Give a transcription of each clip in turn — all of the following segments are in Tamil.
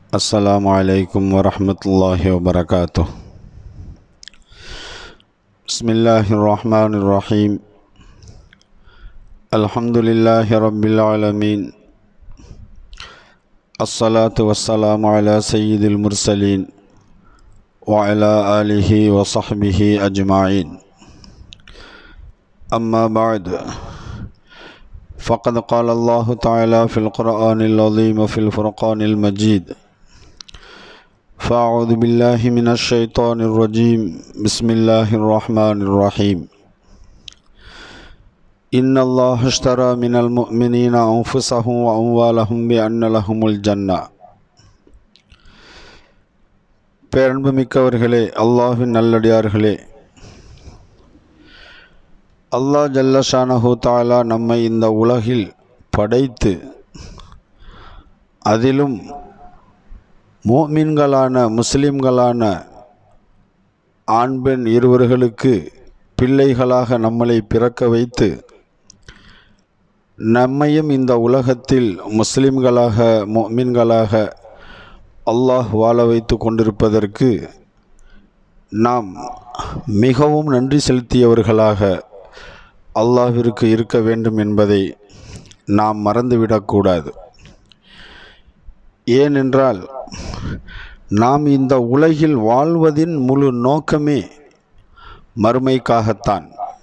السلام عليكم ورحمة الله وبركاته بسم الله الرحمن الرحيم الحمد لله رب العالمين الصلاة والسلام على سيد المرسلين وعلى آله وصحبه أجمعين أما بعد فقد قال الله تعالى في القرآن العظيم وفي الفرقان المجيد فأعوذ بالله من الشيطان الرجيم بسم الله الرحمن الرحيم إن الله اشترى من المؤمنين أنفسهم وأموالهم بأن لهم الجنة பேரன்புமிக்கவர்களே அல்லாஹின் நல்லடியார்களே அல்லாஹ் ஜல்லஷானஹு தாலா நம்மை இந்த உலகில் படைத்து அதிலும் மோமின்களான முஸ்லிம்களான ஆண் பெண் இருவர்களுக்கு பிள்ளைகளாக நம்மளை பிறக்க வைத்து நம்மையும் இந்த உலகத்தில் முஸ்லிம்களாக மோமின்களாக அல்லாஹ் வாழ வைத்து கொண்டிருப்பதற்கு நாம் மிகவும் நன்றி செலுத்தியவர்களாக அல்லாஹிற்கு இருக்க வேண்டும் என்பதை நாம் மறந்துவிடக்கூடாது ஏனென்றால் நாம் இந்த உலகில் வாழ்வதின் முழு நோக்கமே மறுமைக்காகத்தான்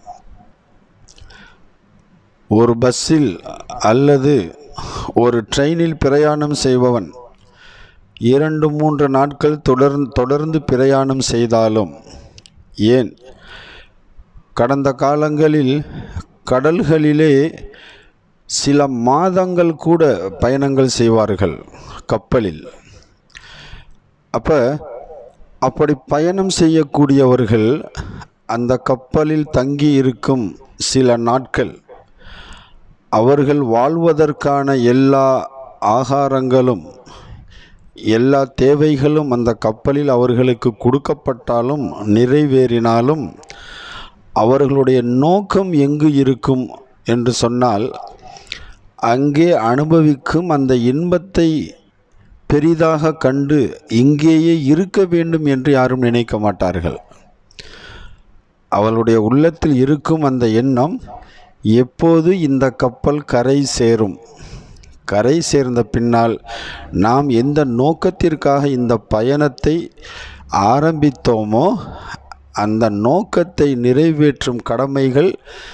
ஒரு பஸ்ஸில் அல்லது ஒரு ட்ரெயினில் பிரயாணம் செய்பவன் இரண்டு மூன்று நாட்கள் தொடர் தொடர்ந்து பிரயாணம் செய்தாலும் ஏன் கடந்த காலங்களில் கடல்களிலே சில மாதங்கள் கூட பயணங்கள் செய்வார்கள் கப்பலில் அப்போ அப்படி பயணம் செய்யக்கூடியவர்கள் அந்த கப்பலில் தங்கி இருக்கும் சில நாட்கள் அவர்கள் வாழ்வதற்கான எல்லா ஆகாரங்களும் எல்லா தேவைகளும் அந்த கப்பலில் அவர்களுக்கு கொடுக்கப்பட்டாலும் நிறைவேறினாலும் அவர்களுடைய நோக்கம் எங்கு இருக்கும் என்று சொன்னால் அங்கே அனுபவிக்கும் அந்த இன்பத்தை பெரிதாக கண்டு இங்கேயே இருக்க வேண்டும் என்று யாரும் நினைக்க மாட்டார்கள் அவளுடைய உள்ளத்தில் இருக்கும் அந்த எண்ணம் எப்போது இந்த கப்பல் கரை சேரும் கரை சேர்ந்த பின்னால் நாம் எந்த நோக்கத்திற்காக இந்த பயணத்தை ஆரம்பித்தோமோ அந்த நோக்கத்தை நிறைவேற்றும் கடமைகள்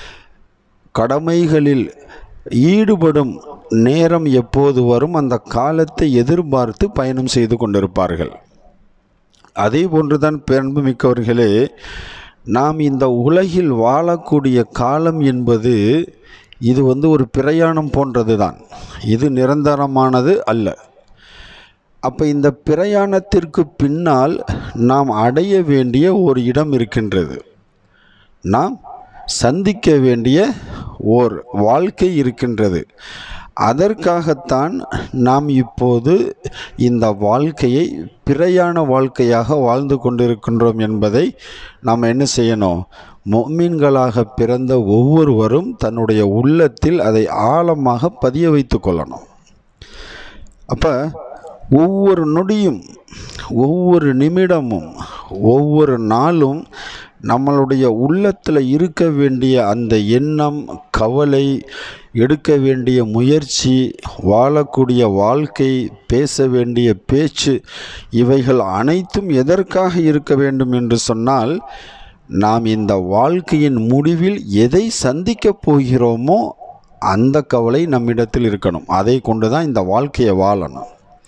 கடமைகளில் ஈடுபடும் நேரம் எப்போது வரும் அந்த காலத்தை எதிர்பார்த்து பயணம் செய்து கொண்டிருப்பார்கள் அதே போன்றுதான் பெரும்பு மிக்கவர்களே நாம் இந்த உலகில் வாழக்கூடிய காலம் என்பது இது வந்து ஒரு பிரயாணம் போன்றது தான் இது நிரந்தரமானது அல்ல அப்போ இந்த பிரயாணத்திற்கு பின்னால் நாம் அடைய வேண்டிய ஒரு இடம் இருக்கின்றது நாம் சந்திக்க வேண்டிய ஓர் வாழ்க்கை இருக்கின்றது அதற்காகத்தான் நாம் இப்போது இந்த வாழ்க்கையை பிரயாண வாழ்க்கையாக வாழ்ந்து கொண்டிருக்கின்றோம் என்பதை நாம் என்ன செய்யணும் மொமீன்களாக பிறந்த ஒவ்வொருவரும் தன்னுடைய உள்ளத்தில் அதை ஆழமாக பதிய வைத்து கொள்ளணும் அப்போ ஒவ்வொரு நொடியும் ஒவ்வொரு நிமிடமும் ஒவ்வொரு நாளும் நம்மளுடைய உள்ளத்தில் இருக்க வேண்டிய அந்த எண்ணம் கவலை எடுக்க வேண்டிய முயற்சி வாழக்கூடிய வாழ்க்கை பேச வேண்டிய பேச்சு இவைகள் அனைத்தும் எதற்காக இருக்க வேண்டும் என்று சொன்னால் நாம் இந்த வாழ்க்கையின் முடிவில் எதை சந்திக்கப் போகிறோமோ அந்த கவலை நம்மிடத்தில் இருக்கணும் அதை கொண்டு தான் இந்த வாழ்க்கையை வாழணும்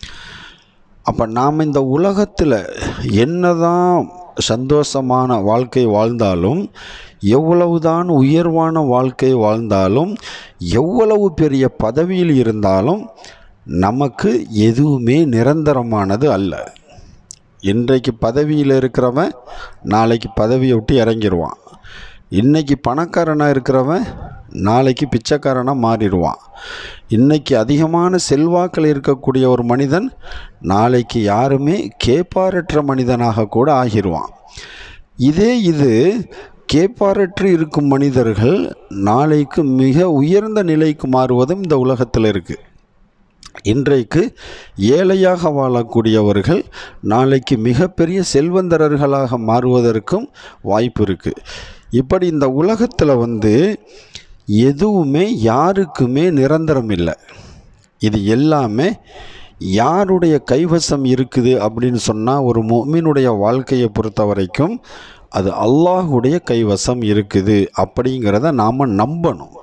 அப்போ நாம் இந்த உலகத்தில் என்னதான் சந்தோஷமான வாழ்க்கை வாழ்ந்தாலும் எவ்வளவுதான் உயர்வான வாழ்க்கை வாழ்ந்தாலும் எவ்வளவு பெரிய பதவியில் இருந்தாலும் நமக்கு எதுவுமே நிரந்தரமானது அல்ல இன்றைக்கு பதவியில் இருக்கிறவன் நாளைக்கு பதவியை விட்டு இறங்கிடுவான் இன்றைக்கி பணக்காரனாக இருக்கிறவன் நாளைக்கு பிச்சைக்காரனாக மாறிடுவான் இன்னைக்கு அதிகமான செல்வாக்கில் இருக்கக்கூடிய ஒரு மனிதன் நாளைக்கு யாருமே கேப்பாரற்ற மனிதனாக கூட ஆகிடுவான் இதே இது கேப்பாரற்று இருக்கும் மனிதர்கள் நாளைக்கு மிக உயர்ந்த நிலைக்கு மாறுவதும் இந்த உலகத்தில் இருக்குது இன்றைக்கு ஏழையாக வாழக்கூடியவர்கள் நாளைக்கு மிகப்பெரிய செல்வந்தரர்களாக மாறுவதற்கும் வாய்ப்பு இருக்குது இப்படி இந்த உலகத்தில் வந்து எதுவுமே யாருக்குமே நிரந்தரம் இல்லை இது எல்லாமே யாருடைய கைவசம் இருக்குது அப்படின்னு சொன்னால் ஒரு மொமினுடைய வாழ்க்கையை பொறுத்த வரைக்கும் அது அல்லாஹுடைய கைவசம் இருக்குது அப்படிங்கிறத நாம் நம்பணும்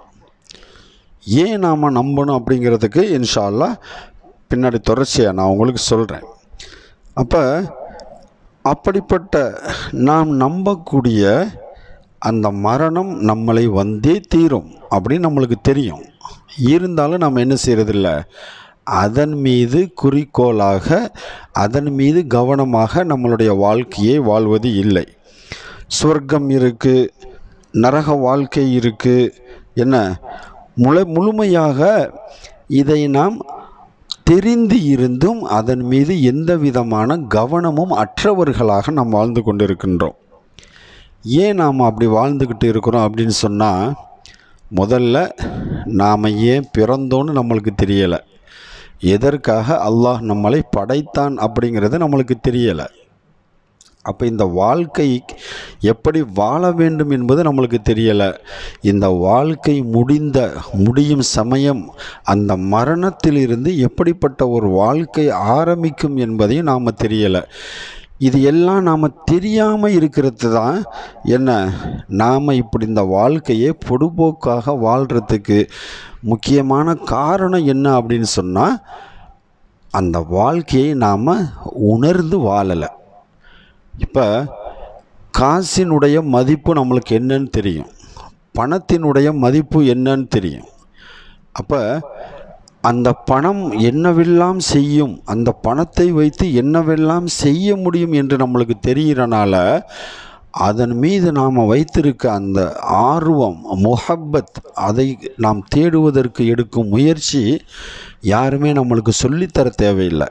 ஏன் நாம் நம்பணும் அப்படிங்கிறதுக்கு இன்ஷா அல்லாஹ் பின்னாடி தொடர்ச்சியாக நான் உங்களுக்கு சொல்கிறேன் அப்போ அப்படிப்பட்ட நாம் நம்பக்கூடிய அந்த மரணம் நம்மளை வந்தே தீரும் அப்படின்னு நம்மளுக்கு தெரியும் இருந்தாலும் நம்ம என்ன செய்கிறதில்ல அதன் மீது குறிக்கோளாக அதன் மீது கவனமாக நம்மளுடைய வாழ்க்கையை வாழ்வது இல்லை சொர்க்கம் இருக்குது நரக வாழ்க்கை இருக்குது என்ன முழு முழுமையாக இதை நாம் தெரிந்து இருந்தும் அதன் மீது எந்த விதமான கவனமும் அற்றவர்களாக நாம் வாழ்ந்து கொண்டிருக்கின்றோம் ஏன் நாம் அப்படி வாழ்ந்துக்கிட்டு இருக்கிறோம் அப்படின்னு சொன்னால் முதல்ல நாம் ஏன் பிறந்தோன்னு நம்மளுக்கு தெரியலை எதற்காக அல்லாஹ் நம்மளை படைத்தான் அப்படிங்கிறது நம்மளுக்கு தெரியலை அப்போ இந்த வாழ்க்கை எப்படி வாழ வேண்டும் என்பது நம்மளுக்கு தெரியலை இந்த வாழ்க்கை முடிந்த முடியும் சமயம் அந்த மரணத்திலிருந்து எப்படிப்பட்ட ஒரு வாழ்க்கை ஆரம்பிக்கும் என்பதையும் நாம் தெரியலை இது எல்லாம் நாம் தெரியாமல் இருக்கிறது தான் என்ன நாம் இப்படி இந்த வாழ்க்கையை பொடுபோக்காக வாழ்கிறதுக்கு முக்கியமான காரணம் என்ன அப்படின்னு சொன்னால் அந்த வாழ்க்கையை நாம் உணர்ந்து வாழலை இப்போ காசினுடைய மதிப்பு நம்மளுக்கு என்னன்னு தெரியும் பணத்தினுடைய மதிப்பு என்னன்னு தெரியும் அப்போ அந்த பணம் என்னவெல்லாம் செய்யும் அந்த பணத்தை வைத்து என்னவெல்லாம் செய்ய முடியும் என்று நம்மளுக்கு தெரிகிறனால அதன் மீது நாம் வைத்திருக்க அந்த ஆர்வம் முஹப்பத் அதை நாம் தேடுவதற்கு எடுக்கும் முயற்சி யாருமே நம்மளுக்கு சொல்லித்தர தேவையில்லை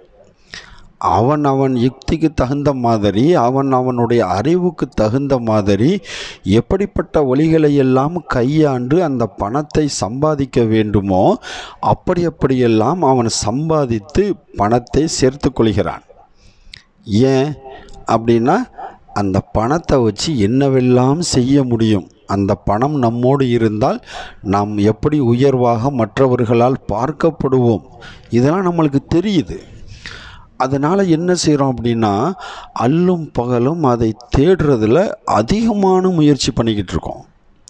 அவன் அவன் யுக்திக்கு தகுந்த மாதிரி அவன் அவனுடைய அறிவுக்கு தகுந்த மாதிரி எப்படிப்பட்ட வழிகளை எல்லாம் கையாண்டு அந்த பணத்தை சம்பாதிக்க வேண்டுமோ அப்படி அப்படியெல்லாம் அவன் சம்பாதித்து பணத்தை சேர்த்து கொள்கிறான் ஏன் அப்படின்னா அந்த பணத்தை வச்சு என்னவெல்லாம் செய்ய முடியும் அந்த பணம் நம்மோடு இருந்தால் நாம் எப்படி உயர்வாக மற்றவர்களால் பார்க்கப்படுவோம் இதெல்லாம் நம்மளுக்கு தெரியுது அதனால் என்ன செய்கிறோம் அப்படின்னா அல்லும் பகலும் அதை தேடுறதுல அதிகமான முயற்சி பண்ணிக்கிட்டு இருக்கோம்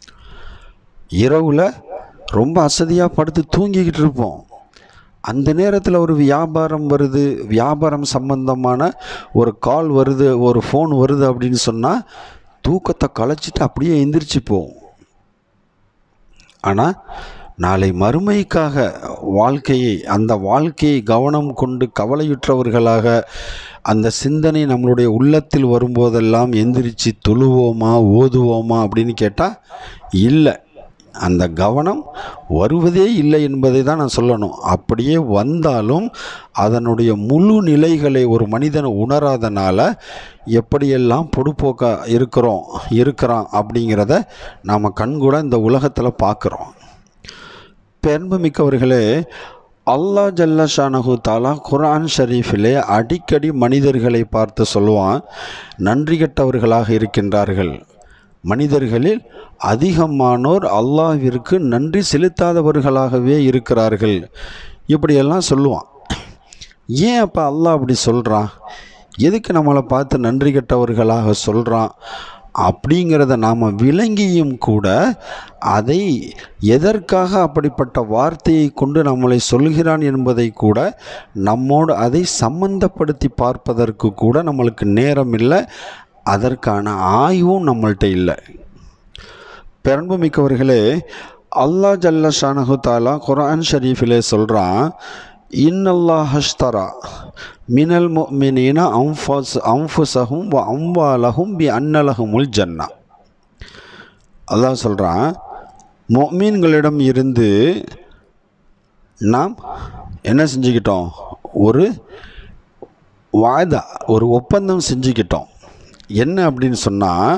இரவில் ரொம்ப அசதியாக படுத்து தூங்கிக்கிட்டு இருப்போம் அந்த நேரத்தில் ஒரு வியாபாரம் வருது வியாபாரம் சம்பந்தமான ஒரு கால் வருது ஒரு ஃபோன் வருது அப்படின்னு சொன்னால் தூக்கத்தை களைச்சிட்டு அப்படியே எந்திரிச்சு போவோம் ஆனால் நாளை மறுமைக்காக வாழ்க்கையை அந்த வாழ்க்கையை கவனம் கொண்டு கவலையுற்றவர்களாக அந்த சிந்தனை நம்மளுடைய உள்ளத்தில் வரும்போதெல்லாம் எந்திரிச்சு தொழுவோமா ஓதுவோமா அப்படின்னு கேட்டால் இல்லை அந்த கவனம் வருவதே இல்லை என்பதை தான் நான் சொல்லணும் அப்படியே வந்தாலும் அதனுடைய முழு நிலைகளை ஒரு மனிதன் உணராதனால எப்படியெல்லாம் பொடுப்போக்கா இருக்கிறோம் இருக்கிறான் அப்படிங்கிறத நாம் கண்கூட இந்த உலகத்தில் பார்க்குறோம் பெரும்புமிக்கவர்களே அல்லா ஜல்ல ஷானஹு தாலா குர்ஆன் ஷரீஃபிலே அடிக்கடி மனிதர்களை பார்த்து சொல்லுவான் நன்றி கெட்டவர்களாக இருக்கின்றார்கள் மனிதர்களில் அதிகமானோர் அல்லாஹ்விற்கு நன்றி செலுத்தாதவர்களாகவே இருக்கிறார்கள் இப்படியெல்லாம் சொல்லுவான் ஏன் அப்போ அல்லாஹ் அப்படி சொல்கிறான் எதுக்கு நம்மளை பார்த்து நன்றி கெட்டவர்களாக சொல்கிறான் அப்படிங்கிறத நாம் விளங்கியும் கூட அதை எதற்காக அப்படிப்பட்ட வார்த்தையை கொண்டு நம்மளை சொல்கிறான் என்பதை கூட நம்மோடு அதை சம்பந்தப்படுத்தி பார்ப்பதற்கு கூட நம்மளுக்கு நேரம் இல்லை அதற்கான ஆய்வும் நம்மள்கிட்ட இல்லை பெரும்புமிக்கவர்களே அல்லா ஜல்ல ஷானஹு தாலா குரான் ஷரீஃபிலே சொல்கிறான் இன்னல்லாஹஸ்தரா மினல் முஃமினீன அம்ஃபஸ் அம்ஃபுசஹும் வ அம்வாலஹும் பி அன்னலஹுமுல் ஜன்னா அல்லாஹ் சொல்கிறான் மொமீன்களிடம் இருந்து நாம் என்ன செஞ்சுக்கிட்டோம் ஒரு வாய்தா ஒரு ஒப்பந்தம் செஞ்சுக்கிட்டோம் என்ன அப்படின்னு சொன்னால்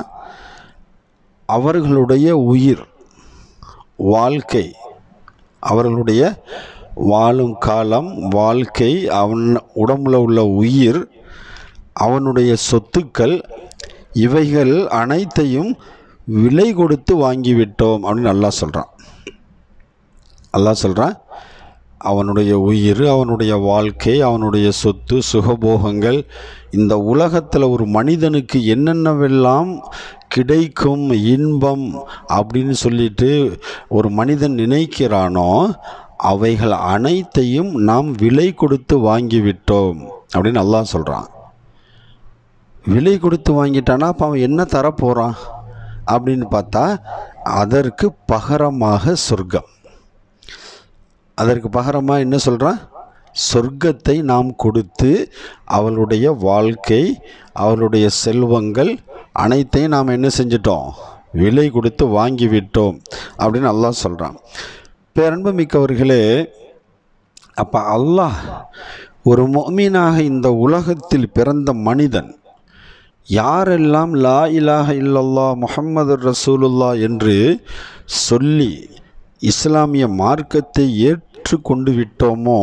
அவர்களுடைய உயிர் வாழ்க்கை அவர்களுடைய வாழும் காலம் வாழ்க்கை அவன் உடம்புல உள்ள உயிர் அவனுடைய சொத்துக்கள் இவைகள் அனைத்தையும் விலை கொடுத்து வாங்கிவிட்டோம் அப்படின்னு அல்லாஹ் சொல்கிறான் அல்லாஹ் சொல்கிறான் அவனுடைய உயிர் அவனுடைய வாழ்க்கை அவனுடைய சொத்து சுகபோகங்கள் இந்த உலகத்தில் ஒரு மனிதனுக்கு என்னென்னவெல்லாம் கிடைக்கும் இன்பம் அப்படின்னு சொல்லிட்டு ஒரு மனிதன் நினைக்கிறானோ அவைகள் அனைத்தையும் நாம் விலை கொடுத்து வாங்கிவிட்டோம் அப்படின்னு அல்லாஹ் சொல்கிறான் விலை கொடுத்து வாங்கிட்டானா அப்போ அவன் என்ன தரப்போகிறான் அப்படின்னு பார்த்தா அதற்கு பகரமாக சொர்க்கம் அதற்கு பகரமாக என்ன சொல்கிறான் சொர்க்கத்தை நாம் கொடுத்து அவளுடைய வாழ்க்கை அவளுடைய செல்வங்கள் அனைத்தையும் நாம் என்ன செஞ்சிட்டோம் விலை கொடுத்து வாங்கிவிட்டோம் அப்படின்னு அல்லாஹ் சொல்கிறான் பேரன்பு மிக்கவர்களே அப்போ அல்லாஹ் ஒரு மொமீனாக இந்த உலகத்தில் பிறந்த மனிதன் யாரெல்லாம் லா இலாஹ இல்லல்லா முஹம்மது ரசூலுல்லா என்று சொல்லி இஸ்லாமிய மார்க்கத்தை ஏற்றுக்கொண்டு விட்டோமோ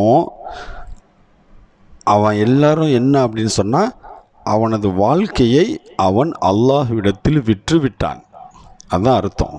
அவன் எல்லாரும் என்ன அப்படின்னு சொன்னால் அவனது வாழ்க்கையை அவன் அல்லாஹ்விடத்தில் விற்று விட்டான் அதுதான் அர்த்தம்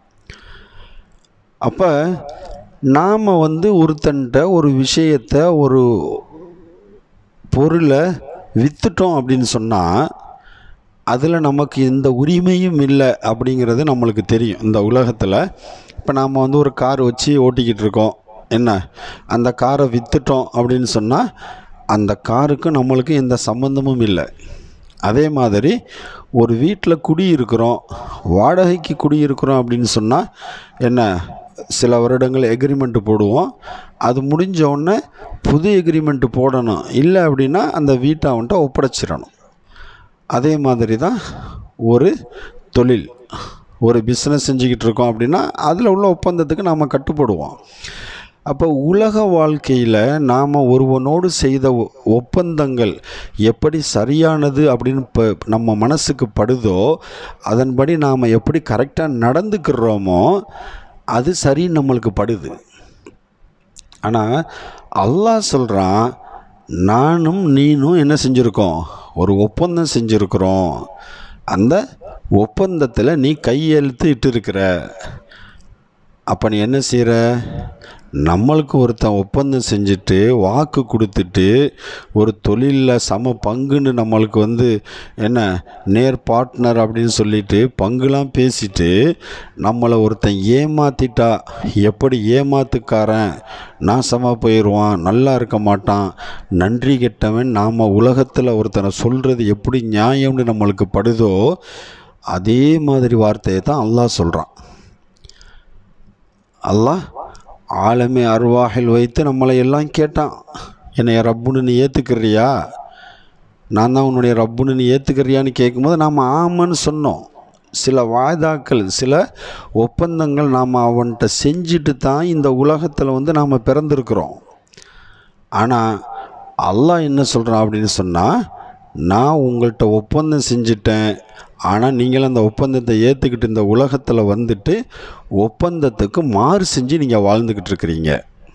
அப்போ நாம் வந்து ஒருத்தன்ட்ட ஒரு விஷயத்தை ஒரு பொருளை விற்றுட்டோம் அப்படின்னு சொன்னால் அதில் நமக்கு எந்த உரிமையும் இல்லை அப்படிங்கிறது நம்மளுக்கு தெரியும் இந்த உலகத்தில் இப்போ நாம் வந்து ஒரு கார் வச்சு ஓட்டிக்கிட்டு இருக்கோம் என்ன அந்த காரை விற்றுட்டோம் அப்படின்னு சொன்னால் அந்த காருக்கு நம்மளுக்கு எந்த சம்மந்தமும் இல்லை அதே மாதிரி ஒரு வீட்டில் குடியிருக்கிறோம் வாடகைக்கு குடியிருக்கிறோம் அப்படின்னு சொன்னால் என்ன சில வருடங்கள் எக்ரிமெண்ட் போடுவோம் அது முடிஞ்ச உடனே புது எக்ரிமெண்ட் போடணும் இல்லை அப்படின்னா அந்த வீட்டை அவன்கிட்ட ஒப்படைச்சிடணும் அதே மாதிரி தான் ஒரு தொழில் ஒரு பிஸ்னஸ் செஞ்சுக்கிட்டு இருக்கோம் அப்படின்னா அதில் உள்ள ஒப்பந்தத்துக்கு நாம் கட்டுப்படுவோம் அப்போ உலக வாழ்க்கையில் நாம் ஒருவனோடு செய்த ஒ- ஒப்பந்தங்கள் எப்படி சரியானது அப்படின்னு இப்போ நம்ம மனசுக்கு படுதோ அதன்படி நாம் எப்படி கரெக்டாக நடந்துக்கிறோமோ அது சரி நம்மளுக்கு படுது ஆனால் அல்லாஹ் சொல்கிறான் நானும் நீனும் என்ன செஞ்சுருக்கோம் ஒரு ஒப்பந்தம் செஞ்சுருக்கிறோம் அந்த ஒப்பந்தத்தில் நீ கையெழுத்து இட்டிருக்கிற அப்போ நீ என்ன செய்கிற நம்மளுக்கு ஒருத்தன் ஒப்பந்தம் செஞ்சுட்டு வாக்கு கொடுத்துட்டு ஒரு தொழிலில் சம பங்குன்னு நம்மளுக்கு வந்து என்ன நேர் பார்ட்னர் அப்படின்னு சொல்லிட்டு பங்குலாம் பேசிட்டு நம்மளை ஒருத்தன் ஏமாத்திட்டா எப்படி ஏமாத்துக்காரன் நாசமாக போயிடுவான் நல்லா இருக்க மாட்டான் நன்றி கெட்டவன் நாம் உலகத்தில் ஒருத்தனை சொல்கிறது எப்படி நியாயம்னு நம்மளுக்கு படுதோ அதே மாதிரி வார்த்தையை தான் அல்லாஹ் சொல்கிறான் அல்லாஹ் ஆலமே அருவாகில் வைத்து நம்மளை எல்லாம் கேட்டான் என்னை ரப்புன்னு நீ ஏற்றுக்கிறியா நான் தான் உன்னுடைய ரப்புன்னு நீ ஏற்றுக்கிறியான்னு கேட்கும்போது நாம் ஆமான்னு சொன்னோம் சில வாய்தாக்கள் சில ஒப்பந்தங்கள் நாம் அவன்கிட்ட செஞ்சுட்டு தான் இந்த உலகத்தில் வந்து நாம் பிறந்திருக்கிறோம் ஆனால் அல்லாஹ் என்ன சொல்கிறான் அப்படின்னு சொன்னால் நான் உங்கள்கிட்ட ஒப்பந்தம் செஞ்சிட்டேன் ஆனால் நீங்களும் அந்த ஒப்பந்தத்தை ஏற்றுக்கிட்டு இந்த உலகத்தில் வந்துட்டு ஒப்பந்தத்துக்கு மாறு செஞ்சு நீங்கள் வாழ்ந்துக்கிட்டு இருக்கிறீங்க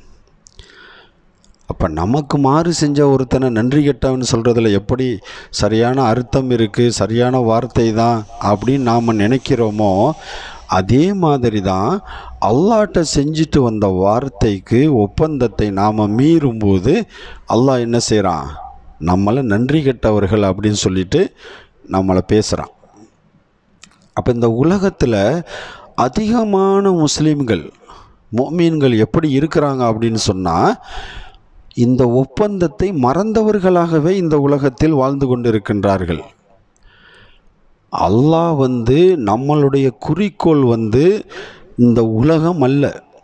அப்போ நமக்கு மாறு செஞ்ச ஒருத்தனை நன்றி கெட்டவன் சொல்கிறதுல எப்படி சரியான அர்த்தம் இருக்குது சரியான வார்த்தை தான் அப்படின்னு நாம் நினைக்கிறோமோ அதே மாதிரி தான் அல்லாட்ட செஞ்சுட்டு வந்த வார்த்தைக்கு ஒப்பந்தத்தை நாம் மீறும்போது அல்லாஹ் என்ன செய்கிறான் நம்மளை நன்றி கெட்டவர்கள் அப்படின்னு சொல்லிட்டு நம்மளை பேசுகிறான் அப்போ இந்த உலகத்தில் அதிகமான முஸ்லீம்கள் மோமீன்கள் எப்படி இருக்கிறாங்க அப்படின்னு சொன்னால் இந்த ஒப்பந்தத்தை மறந்தவர்களாகவே இந்த உலகத்தில் வாழ்ந்து கொண்டிருக்கின்றார்கள் அல்லாஹ் வந்து நம்மளுடைய குறிக்கோள் வந்து இந்த உலகம் அல்ல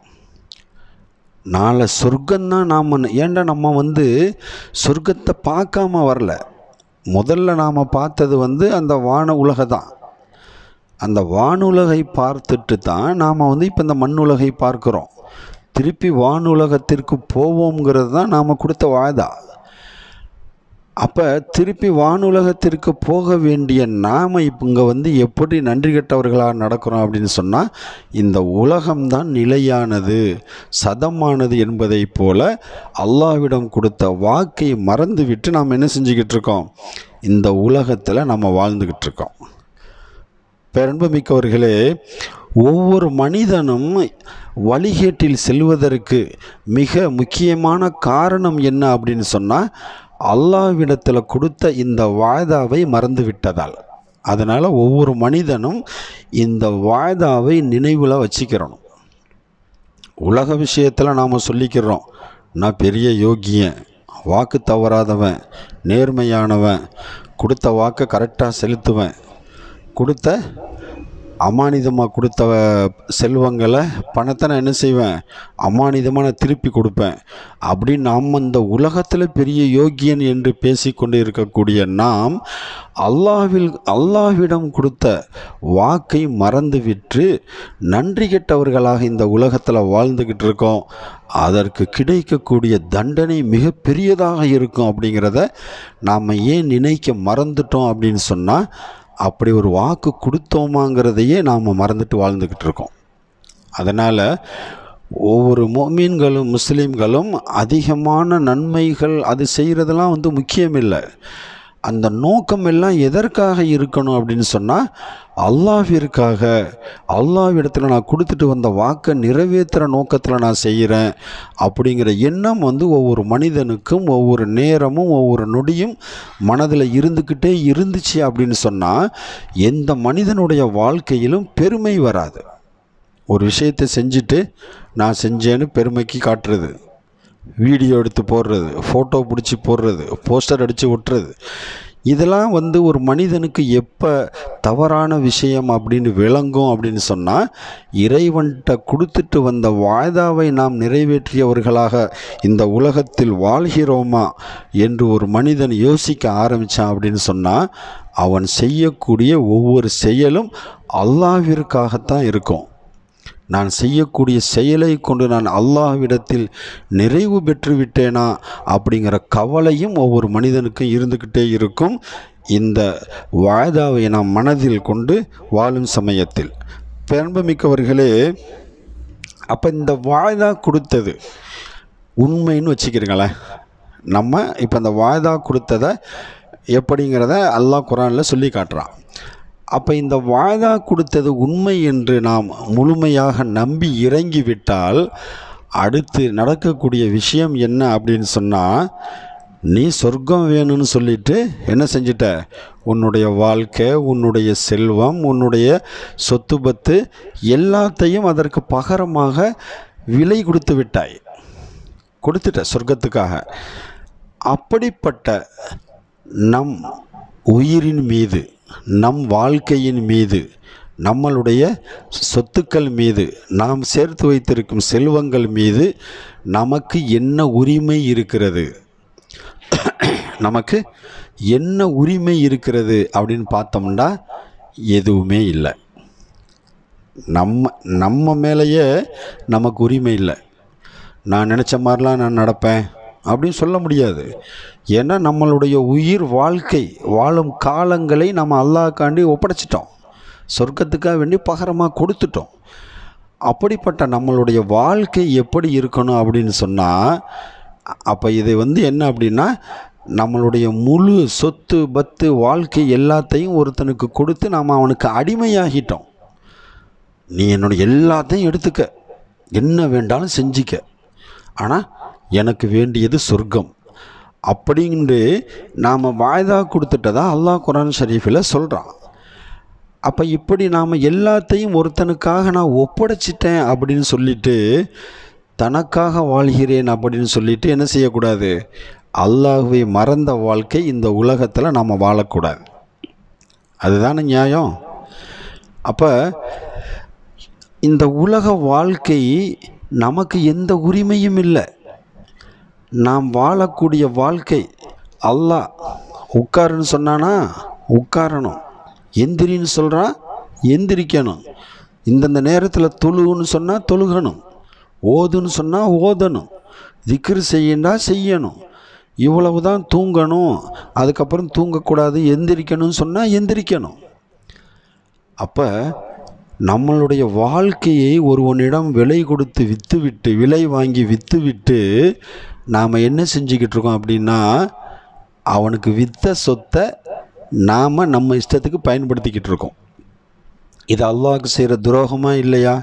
நாளை சொர்க்கம்தான் நாம் ஏன்டா நம்ம வந்து சொர்க்கத்தை பார்க்காம வரல முதல்ல நாம் பார்த்தது வந்து அந்த வான உலக தான் அந்த வானுலகை பார்த்துட்டு தான் நாம் வந்து இப்போ இந்த மண்ணுலகை பார்க்குறோம் திருப்பி வானுலகத்திற்கு போவோங்கிறது தான் நாம் கொடுத்த வாய்தா அப்போ திருப்பி வானுலகத்திற்கு போக வேண்டிய நாம் இப்போ இங்கே வந்து எப்படி நன்றி கெட்டவர்களாக நடக்கிறோம் அப்படின்னு சொன்னால் இந்த உலகம்தான் நிலையானது சதமானது என்பதைப் போல அல்லாவிடம் கொடுத்த வாக்கை மறந்துவிட்டு நாம் என்ன செஞ்சுக்கிட்டு இருக்கோம் இந்த உலகத்தில் நம்ம வாழ்ந்துக்கிட்டு இருக்கோம் பேரன்புமிக்கவர்களே ஒவ்வொரு மனிதனும் வழிகேட்டில் செல்வதற்கு மிக முக்கியமான காரணம் என்ன அப்படின்னு சொன்னால் அல்லாவிடத்தில் கொடுத்த இந்த வாய்தாவை மறந்து விட்டதால் அதனால் ஒவ்வொரு மனிதனும் இந்த வாய்தாவை நினைவில் வச்சுக்கிறணும் உலக விஷயத்தில் நாம் சொல்லிக்கிறோம் நான் பெரிய யோகியன் வாக்கு தவறாதவன் நேர்மையானவன் கொடுத்த வாக்கை கரெக்டாக செலுத்துவேன் கொடுத்த அமானிதமாக கொடுத்த செல்வங்களை பணத்தை நான் என்ன செய்வேன் அமானிதமாக நான் திருப்பி கொடுப்பேன் அப்படின்னு நாம் இந்த உலகத்தில் பெரிய யோகியன் என்று பேசிக்கொண்டு இருக்கக்கூடிய நாம் அல்லாவில் அல்லாவிடம் கொடுத்த வாக்கை மறந்துவிட்டு நன்றி கெட்டவர்களாக இந்த உலகத்தில் வாழ்ந்துக்கிட்டு இருக்கோம் அதற்கு கிடைக்கக்கூடிய தண்டனை மிக பெரியதாக இருக்கும் அப்படிங்கிறத நாம் ஏன் நினைக்க மறந்துட்டோம் அப்படின்னு சொன்னால் அப்படி ஒரு வாக்கு கொடுத்தோமாங்கிறதையே நாம் மறந்துட்டு வாழ்ந்துக்கிட்டு இருக்கோம் அதனால் ஒவ்வொரு மோமீன்களும் முஸ்லீம்களும் அதிகமான நன்மைகள் அது செய்கிறதெல்லாம் வந்து முக்கியம் இல்லை அந்த நோக்கம் எல்லாம் எதற்காக இருக்கணும் அப்படின்னு சொன்னால் அல்லாஹ்விற்காக அல்லாஹ்விடத்தில் நான் கொடுத்துட்டு வந்த வாக்கை நிறைவேற்றுற நோக்கத்தில் நான் செய்கிறேன் அப்படிங்கிற எண்ணம் வந்து ஒவ்வொரு மனிதனுக்கும் ஒவ்வொரு நேரமும் ஒவ்வொரு நொடியும் மனதில் இருந்துக்கிட்டே இருந்துச்சு அப்படின்னு சொன்னால் எந்த மனிதனுடைய வாழ்க்கையிலும் பெருமை வராது ஒரு விஷயத்தை செஞ்சுட்டு நான் செஞ்சேன்னு பெருமைக்கு காட்டுறது வீடியோ எடுத்து போடுறது ஃபோட்டோ பிடிச்சி போடுறது போஸ்டர் அடித்து ஒட்டுறது இதெல்லாம் வந்து ஒரு மனிதனுக்கு எப்போ தவறான விஷயம் அப்படின்னு விளங்கும் அப்படின்னு சொன்னால் இறைவன்கிட்ட கொடுத்துட்டு வந்த வாய்தாவை நாம் நிறைவேற்றியவர்களாக இந்த உலகத்தில் வாழ்கிறோமா என்று ஒரு மனிதன் யோசிக்க ஆரம்பித்தான் அப்படின்னு சொன்னால் அவன் செய்யக்கூடிய ஒவ்வொரு செயலும் அல்லாவிற்காகத்தான் இருக்கும் நான் செய்யக்கூடிய செயலை கொண்டு நான் அல்லாஹ்விடத்தில் நிறைவு பெற்று விட்டேனா அப்படிங்கிற கவலையும் ஒவ்வொரு மனிதனுக்கும் இருந்துக்கிட்டே இருக்கும் இந்த வாய்தாவை நாம் மனதில் கொண்டு வாழும் சமயத்தில் பெரும்பமிக்கவர்களே அப்போ இந்த வாய்தா கொடுத்தது உண்மைன்னு வச்சுக்கிறீங்களேன் நம்ம இப்போ அந்த வாய்தா கொடுத்ததை எப்படிங்கிறத அல்லாஹ் குரானில் சொல்லி காட்டுறான் அப்போ இந்த வாய்தா கொடுத்தது உண்மை என்று நாம் முழுமையாக நம்பி இறங்கிவிட்டால் அடுத்து நடக்கக்கூடிய விஷயம் என்ன அப்படின்னு சொன்னால் நீ சொர்க்கம் வேணும்னு சொல்லிட்டு என்ன செஞ்சிட்ட உன்னுடைய வாழ்க்கை உன்னுடைய செல்வம் உன்னுடைய சொத்து பத்து எல்லாத்தையும் அதற்கு பகரமாக விலை கொடுத்து விட்டாய் கொடுத்துட்ட சொர்க்கத்துக்காக அப்படிப்பட்ட நம் உயிரின் மீது நம் வாழ்க்கையின் மீது நம்மளுடைய சொத்துக்கள் மீது நாம் சேர்த்து வைத்திருக்கும் செல்வங்கள் மீது நமக்கு என்ன உரிமை இருக்கிறது நமக்கு என்ன உரிமை இருக்கிறது அப்படின்னு பார்த்தோம்னா எதுவுமே இல்லை நம்ம நம்ம மேலேயே நமக்கு உரிமை இல்லை நான் நினச்ச மாதிரிலாம் நான் நடப்பேன் அப்படின்னு சொல்ல முடியாது ஏன்னா நம்மளுடைய உயிர் வாழ்க்கை வாழும் காலங்களை நம்ம அல்லாஹ்காண்டி ஒப்படைச்சிட்டோம் சொர்க்கத்துக்காக வேண்டி பகரமாக கொடுத்துட்டோம் அப்படிப்பட்ட நம்மளுடைய வாழ்க்கை எப்படி இருக்கணும் அப்படின்னு சொன்னால் அப்போ இது வந்து என்ன அப்படின்னா நம்மளுடைய முழு சொத்து பத்து வாழ்க்கை எல்லாத்தையும் ஒருத்தனுக்கு கொடுத்து நாம் அவனுக்கு அடிமையாகிட்டோம் நீ என்னோட எல்லாத்தையும் எடுத்துக்க என்ன வேண்டாலும் செஞ்சிக்க ஆனால் எனக்கு வேண்டியது சொர்க்கம் அப்படின்ட்டு நாம் வாய்தா கொடுத்துட்டதா அல்லாஹ் குரான் ஷரீஃபில் சொல்கிறான் அப்போ இப்படி நாம் எல்லாத்தையும் ஒருத்தனுக்காக நான் ஒப்படைச்சிட்டேன் அப்படின்னு சொல்லிட்டு தனக்காக வாழ்கிறேன் அப்படின்னு சொல்லிட்டு என்ன செய்யக்கூடாது அல்லாஹுவை மறந்த வாழ்க்கை இந்த உலகத்தில் நாம் வாழக்கூடாது அதுதானே நியாயம் அப்போ இந்த உலக வாழ்க்கை நமக்கு எந்த உரிமையும் இல்லை நாம் வாழக்கூடிய வாழ்க்கை அல்லாஹ் உட்காருன்னு சொன்னானா உட்காரணும் எந்திரின்னு சொல்கிறான் எந்திரிக்கணும் இந்தந்த நேரத்தில் தொழுகுன்னு சொன்னால் தொழுகணும் ஓதுன்னு சொன்னால் ஓதணும் திக்ரு செய்யண்டா செய்யணும் இவ்வளவு தான் தூங்கணும் அதுக்கப்புறம் தூங்கக்கூடாது எந்திரிக்கணும்னு சொன்னால் எந்திரிக்கணும் அப்போ நம்மளுடைய வாழ்க்கையை ஒருவனிடம் விலை கொடுத்து விற்றுவிட்டு விலை வாங்கி விற்றுவிட்டு நாம் என்ன செஞ்சுக்கிட்டு இருக்கோம் அப்படின்னா அவனுக்கு விற்ற சொத்தை நாம் நம்ம இஷ்டத்துக்கு பயன்படுத்திக்கிட்டு இருக்கோம் இது அல்லாஹ்வுக்கு செய்கிற துரோகமாக இல்லையா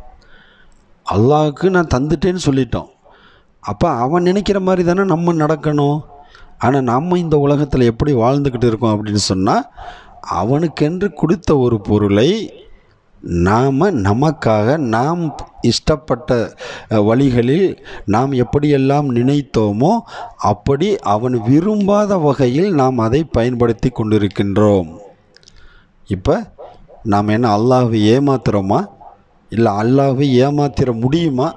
அல்லாஹ்வுக்கு நான் தந்துட்டேன்னு சொல்லிட்டோம் அப்போ அவன் நினைக்கிற மாதிரி தானே நம்ம நடக்கணும் ஆனால் நம்ம இந்த உலகத்தில் எப்படி வாழ்ந்துக்கிட்டு இருக்கோம் அப்படின்னு சொன்னால் அவனுக்கென்று கொடுத்த ஒரு பொருளை நாம் நமக்காக நாம் இஷ்டப்பட்ட அஹ், வழிகளில் நாம் எப்படியெல்லாம் நினைத்தோமோ அப்படி அவன் விரும்பாத வகையில் நாம் அதை பயன்படுத்தி கொண்டிருக்கின்றோம் இப்போ நாம் என்ன அல்லாஹ்வை ஏமாத்துறோமா இல்லை அல்லாஹ்வை ஏமாத்திர முடியுமா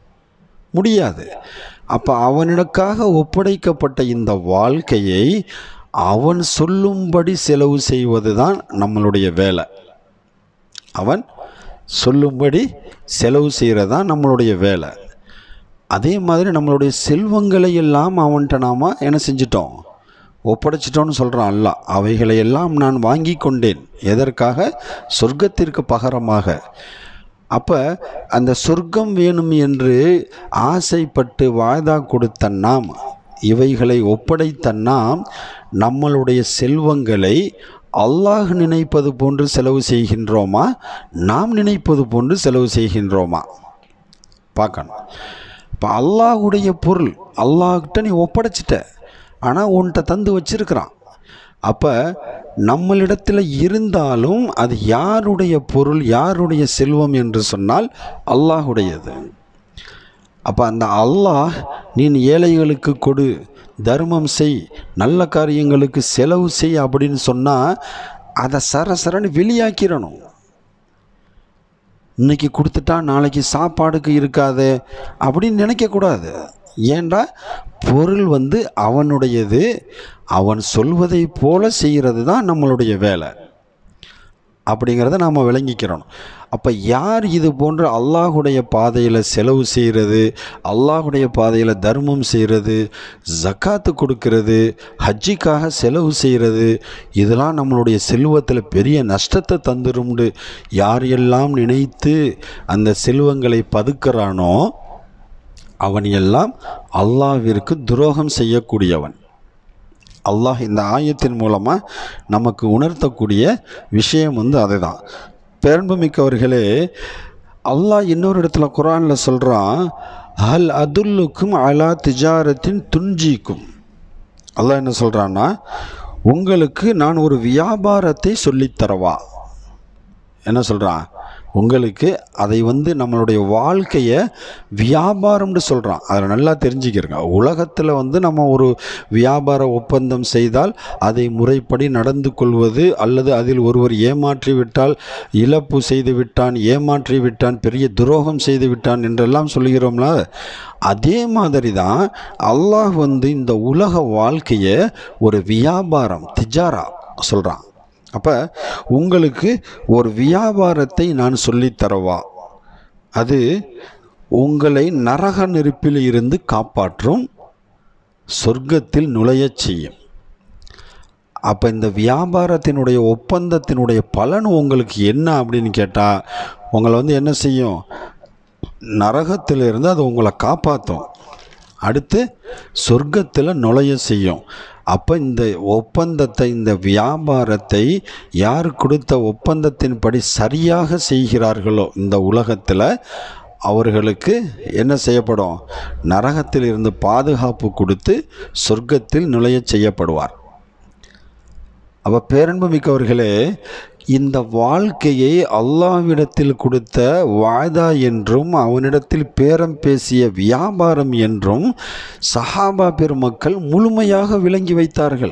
முடியாது அப்போ அவனுக்காக ஒப்படைக்கப்பட்ட இந்த வாழ்க்கையை அவன் சொல்லும்படி செலவு செய்வது தான் நம்மளுடைய வேலை அவன் சொல்லும்படி செலவு செய்கிறது தான் நம்மளுடைய வேலை அதே மாதிரி நம்மளுடைய செல்வங்களை எல்லாம் அவன்கிட்ட நாம் என்ன செஞ்சிட்டோம் ஒப்படைச்சிட்டோன்னு சொல்கிறான் அல்லாஹ் அவைகளை எல்லாம் நான் வாங்கி கொண்டேன் எதற்காக சொர்க்கத்திற்கு பகரமாக அப்போ அந்த சொர்க்கம் வேணும் என்று ஆசைப்பட்டு வாய்தா கொடுத்த நாம் இவைகளை ஒப்படைத்த நாம் நம்மளுடைய செல்வங்களை அல்லாஹ் நினைப்பது போன்று செலவு செய்கின்றோமா நாம் நினைப்பது போன்று செலவு செய்கின்றோமா பார்க்கணும் இப்போ அல்லாஹுடைய பொருள் அல்லாஹ்கிட்ட நீ ஒப்படைச்சிட்ட ஆனால் உன்கிட்ட தந்து வச்சிருக்கிறான் அப்போ நம்மளிடத்தில் இருந்தாலும் அது யாருடைய பொருள் யாருடைய செல்வம் என்று சொன்னால் அல்லாஹுடையது அப்போ அந்த அல்லாஹ் நீ ஏழைகளுக்கு கொடு தர்மம் செய் நல்ல காரியங்களுக்கு செலவு செய் அப்படின்னு சொன்னால் அதை சரசரன்னு வெளியாக்கிடணும் இன்னைக்கு கொடுத்துட்டா நாளைக்கு சாப்பாடுக்கு இருக்காது அப்படின்னு நினைக்கக்கூடாது ஏண்டா பொருள் வந்து அவனுடையது அவன் சொல்வதை போல செய்கிறது தான் நம்மளுடைய வேலை அப்படிங்கிறத நாம் விளங்கிக்கிறோம் அப்போ யார் இது போன்ற அல்லாஹுடைய பாதையில் செலவு செய்கிறது அல்லாஹுடைய பாதையில் தர்மம் செய்கிறது ஜக்காத்து கொடுக்கறது ஹஜ்ஜிக்காக செலவு செய்கிறது இதெல்லாம் நம்மளுடைய செல்வத்தில் பெரிய நஷ்டத்தை தந்துரும்னு யார் எல்லாம் நினைத்து அந்த செல்வங்களை பதுக்கிறானோ அவன் எல்லாம் அல்லாஹ்விற்கு துரோகம் செய்யக்கூடியவன் அல்லாஹ் இந்த ஆயத்தின் மூலமாக நமக்கு உணர்த்தக்கூடிய விஷயம் வந்து அதுதான் பேரன்புமிக்கவர்களே அல்லாஹ் இன்னொரு இடத்துல குரானில் சொல்கிறான் ஹல் அதுல்லுக்கும் அலா திஜாரத்தின் துஞ்சிக்கும் அல்லாஹ் என்ன சொல்கிறான்னா உங்களுக்கு நான் ஒரு வியாபாரத்தை சொல்லித்தரவா என்ன சொல்கிறான் உங்களுக்கு அதை வந்து நம்மளுடைய வாழ்க்கையை வியாபாரம்னு சொல்கிறான் அதில் நல்லா தெரிஞ்சுக்கிறங்க உலகத்தில் வந்து நம்ம ஒரு வியாபார ஒப்பந்தம் செய்தால் அதை முறைப்படி நடந்து கொள்வது அல்லது அதில் ஒருவர் ஏமாற்றி விட்டால் இழப்பு செய்து விட்டான் ஏமாற்றி விட்டான் பெரிய துரோகம் செய்து விட்டான் என்றெல்லாம் சொல்லுகிறோம்ல அதே மாதிரி தான் அல்லாஹ் வந்து இந்த உலக வாழ்க்கையை ஒரு வியாபாரம் திஜாரா சொல்கிறான் அப்போ உங்களுக்கு ஒரு வியாபாரத்தை நான் சொல்லித்தரவா அது உங்களை நரக நெருப்பில் இருந்து காப்பாற்றும் சொர்க்கத்தில் நுழையச் செய்யும் அப்போ இந்த வியாபாரத்தினுடைய ஒப்பந்தத்தினுடைய பலன் உங்களுக்கு என்ன அப்படின்னு கேட்டால் உங்களை வந்து என்ன செய்யும் நரகத்திலிருந்து அது உங்களை காப்பாற்றும் அடுத்து சொர்க்கத்தில் நுழைய செய்யும் அப்போ இந்த ஒப்பந்தத்தை இந்த வியாபாரத்தை யார் கொடுத்த ஒப்பந்தத்தின்படி சரியாக செய்கிறார்களோ இந்த உலகத்தில் அவர்களுக்கு என்ன செய்யப்படும் நரகத்தில் இருந்து பாதுகாப்பு கொடுத்து சொர்க்கத்தில் நுழையச் செய்யப்படுவார் அப்போ பேரன்பு மிக்கவர்களே இந்த வாழ்க்கையை அல்லாவிடத்தில் கொடுத்த வாய்தா என்றும் அவனிடத்தில் பேரம் பேசிய வியாபாரம் என்றும் சஹாபா பெருமக்கள் முழுமையாக விளங்கி வைத்தார்கள்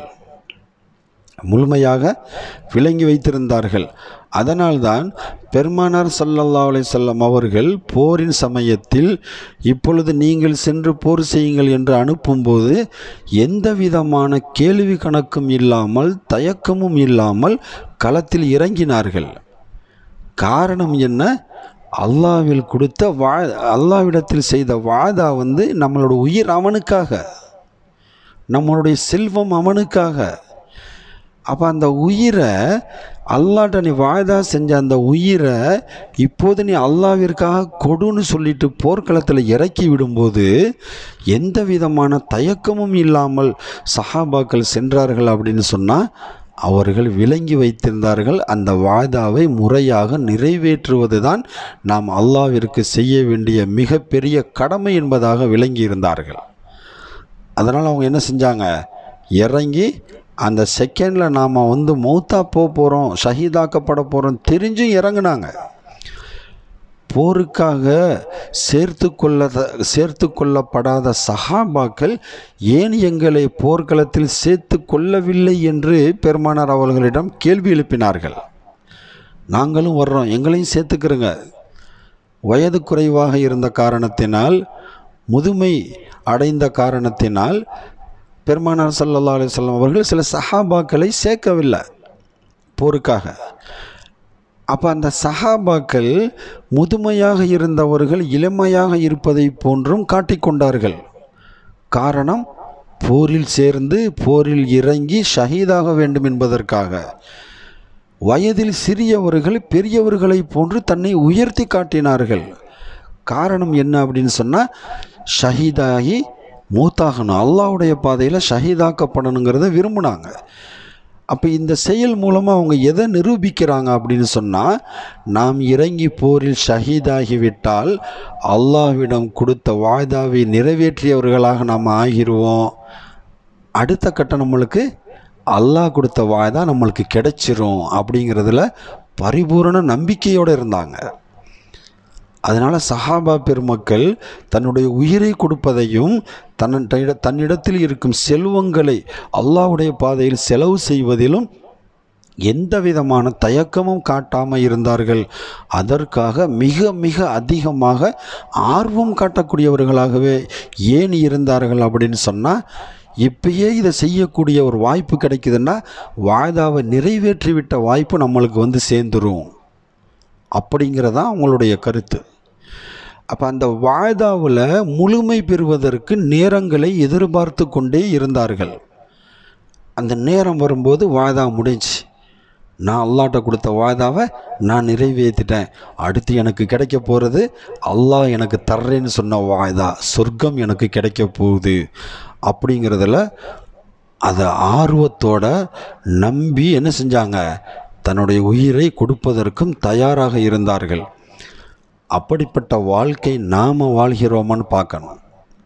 முழுமையாக விளங்கி வைத்திருந்தார்கள் அதனால்தான் பெருமானார் ஸல்லல்லாஹு அலைஹி வஸல்லம் அவர்கள் போரின் சமயத்தில் இப்பொழுது நீங்கள் சென்று போர் செய்யுங்கள் என்று அனுப்பும்போது எந்த விதமான கேள்வி கணக்கும் இல்லாமல் தயக்கமும் இல்லாமல் களத்தில் இறங்கினார்கள் காரணம் என்ன அல்லாவில் கொடுத்த வா அல்லாவிடத்தில் செய்த வாதா வந்து நம்மளோட உயிர் அவனுக்காக நம்மளுடைய செல்வம் அவனுக்காக அப்போ அந்த உயிரை அல்லாட்ட நீ வாய்தா செஞ்ச அந்த உயிரை இப்போது நீ அல்லாவிற்காக கொடுன்னு சொல்லிட்டு போர்க்களத்தில் இறக்கி விடும்போது எந்த விதமான தயக்கமும் இல்லாமல் சஹாபாக்கள் சென்றார்கள் அப்படின்னு சொன்னால் அவர்கள் விளங்கி வைத்திருந்தார்கள் அந்த வாய்தாவை முறையாக நிறைவேற்றுவது தான் நாம் அல்லாவிற்கு செய்ய வேண்டிய மிகப்பெரிய கடமை என்பதாக விளங்கி இருந்தார்கள் அதனால் அவங்க என்ன செஞ்சாங்க இறங்கி அந்த செகண்டில் நாம் வந்து மௌத்தா போக போகிறோம் ஷஹீதாக்கப்பட போகிறோம் தெரிஞ்சும் இறங்குனாங்க போருக்காக சேர்த்து கொள்ள சேர்த்து கொள்ளப்படாத சஹாபாக்கள் ஏன் எங்களை போர்க்களத்தில் சேர்த்து கொள்ளவில்லை என்று பெருமானார் அவர்களிடம் கேள்வி எழுப்பினார்கள் நாங்களும் வர்றோம் எங்களையும் சேர்த்துக்கிறோங்க வயது குறைவாக இருந்த காரணத்தினால் முதுமை அடைந்த காரணத்தினால் பெருமானார் சல்லல்லா அலிஸ்லாம் அவர்கள் சில சஹாபாக்களை சேர்க்கவில்லை போருக்காக அப்போ அந்த சஹாபாக்கள் முதுமையாக இருந்தவர்கள் இளமையாக இருப்பதை போன்றும் காட்டிக்கொண்டார்கள் காரணம் போரில் சேர்ந்து போரில் இறங்கி ஷஹீதாக வேண்டும் என்பதற்காக வயதில் சிறியவர்கள் பெரியவர்களைப் போன்று தன்னை உயர்த்தி காட்டினார்கள் காரணம் என்ன அப்படின்னு சொன்னால் ஷஹீதாகி மூத்தாகணும் அல்லாவுடைய பாதையில் ஷஹீதாக்கப்படணுங்கிறத விரும்பினாங்க அப்போ இந்த செயல் மூலமாக அவங்க எதை நிரூபிக்கிறாங்க அப்படின்னு சொன்னால் நாம் இறங்கி போரில் ஷஹீதாகிவிட்டால் அல்லாஹ்விடம் கொடுத்த வாய்தாவை நிறைவேற்றியவர்களாக நாம் ஆகிருவோம் அடுத்த கட்டம் நம்மளுக்கு அல்லாஹ் கொடுத்த வாய்தா நம்மளுக்கு கிடைச்சிரும் அப்படிங்கிறதுல பரிபூரண நம்பிக்கையோடு இருந்தாங்க அதனால் சஹாபா பெருமக்கள் தன்னுடைய உயிரை கொடுப்பதையும் தன் தன்னிடத்தில் இருக்கும் செல்வங்களை அல்லாஹ்வுடைய பாதையில் செலவு செய்வதிலும் எந்த விதமான தயக்கமும் காட்டாமல் இருந்தார்கள் அதற்காக மிக மிக அதிகமாக ஆர்வம் காட்டக்கூடியவர்களாகவே ஏன் இருந்தார்கள் அப்படின்னு சொன்னால் இப்பயே இதை செய்யக்கூடிய ஒரு வாய்ப்பு கிடைக்குதுன்னா வாய்தாவை நிறைவேற்றிவிட்ட வாய்ப்பு நம்மளுக்கு வந்து சேர்ந்துரும் அப்படிங்கிறதான் அவங்களுடைய கருத்து அப்போ அந்த வாய்தாவில் முழுமை பெறுவதற்கு நேரங்களை எதிர்பார்த்து கொண்டே இருந்தார்கள் அந்த நேரம் வரும்போது வாய்தா முடிஞ்சு நான் அல்லாட்ட கொடுத்த வாய்தாவை நான் நிறைவேற்றிட்டேன் அடுத்து எனக்கு கிடைக்க போகிறது அல்லாஹ் எனக்கு தர்றேன்னு சொன்ன வாய்தா சொர்க்கம் எனக்கு கிடைக்க போகுது அப்படிங்கிறதுல அதை ஆர்வத்தோட நம்பி என்ன செஞ்சாங்க தன்னுடைய உயிரை கொடுப்பதற்கும் தயாராக இருந்தார்கள் அப்படிப்பட்ட வாழ்க்கை நாம் வாழ்கிறோமான்னு பார்க்கணும்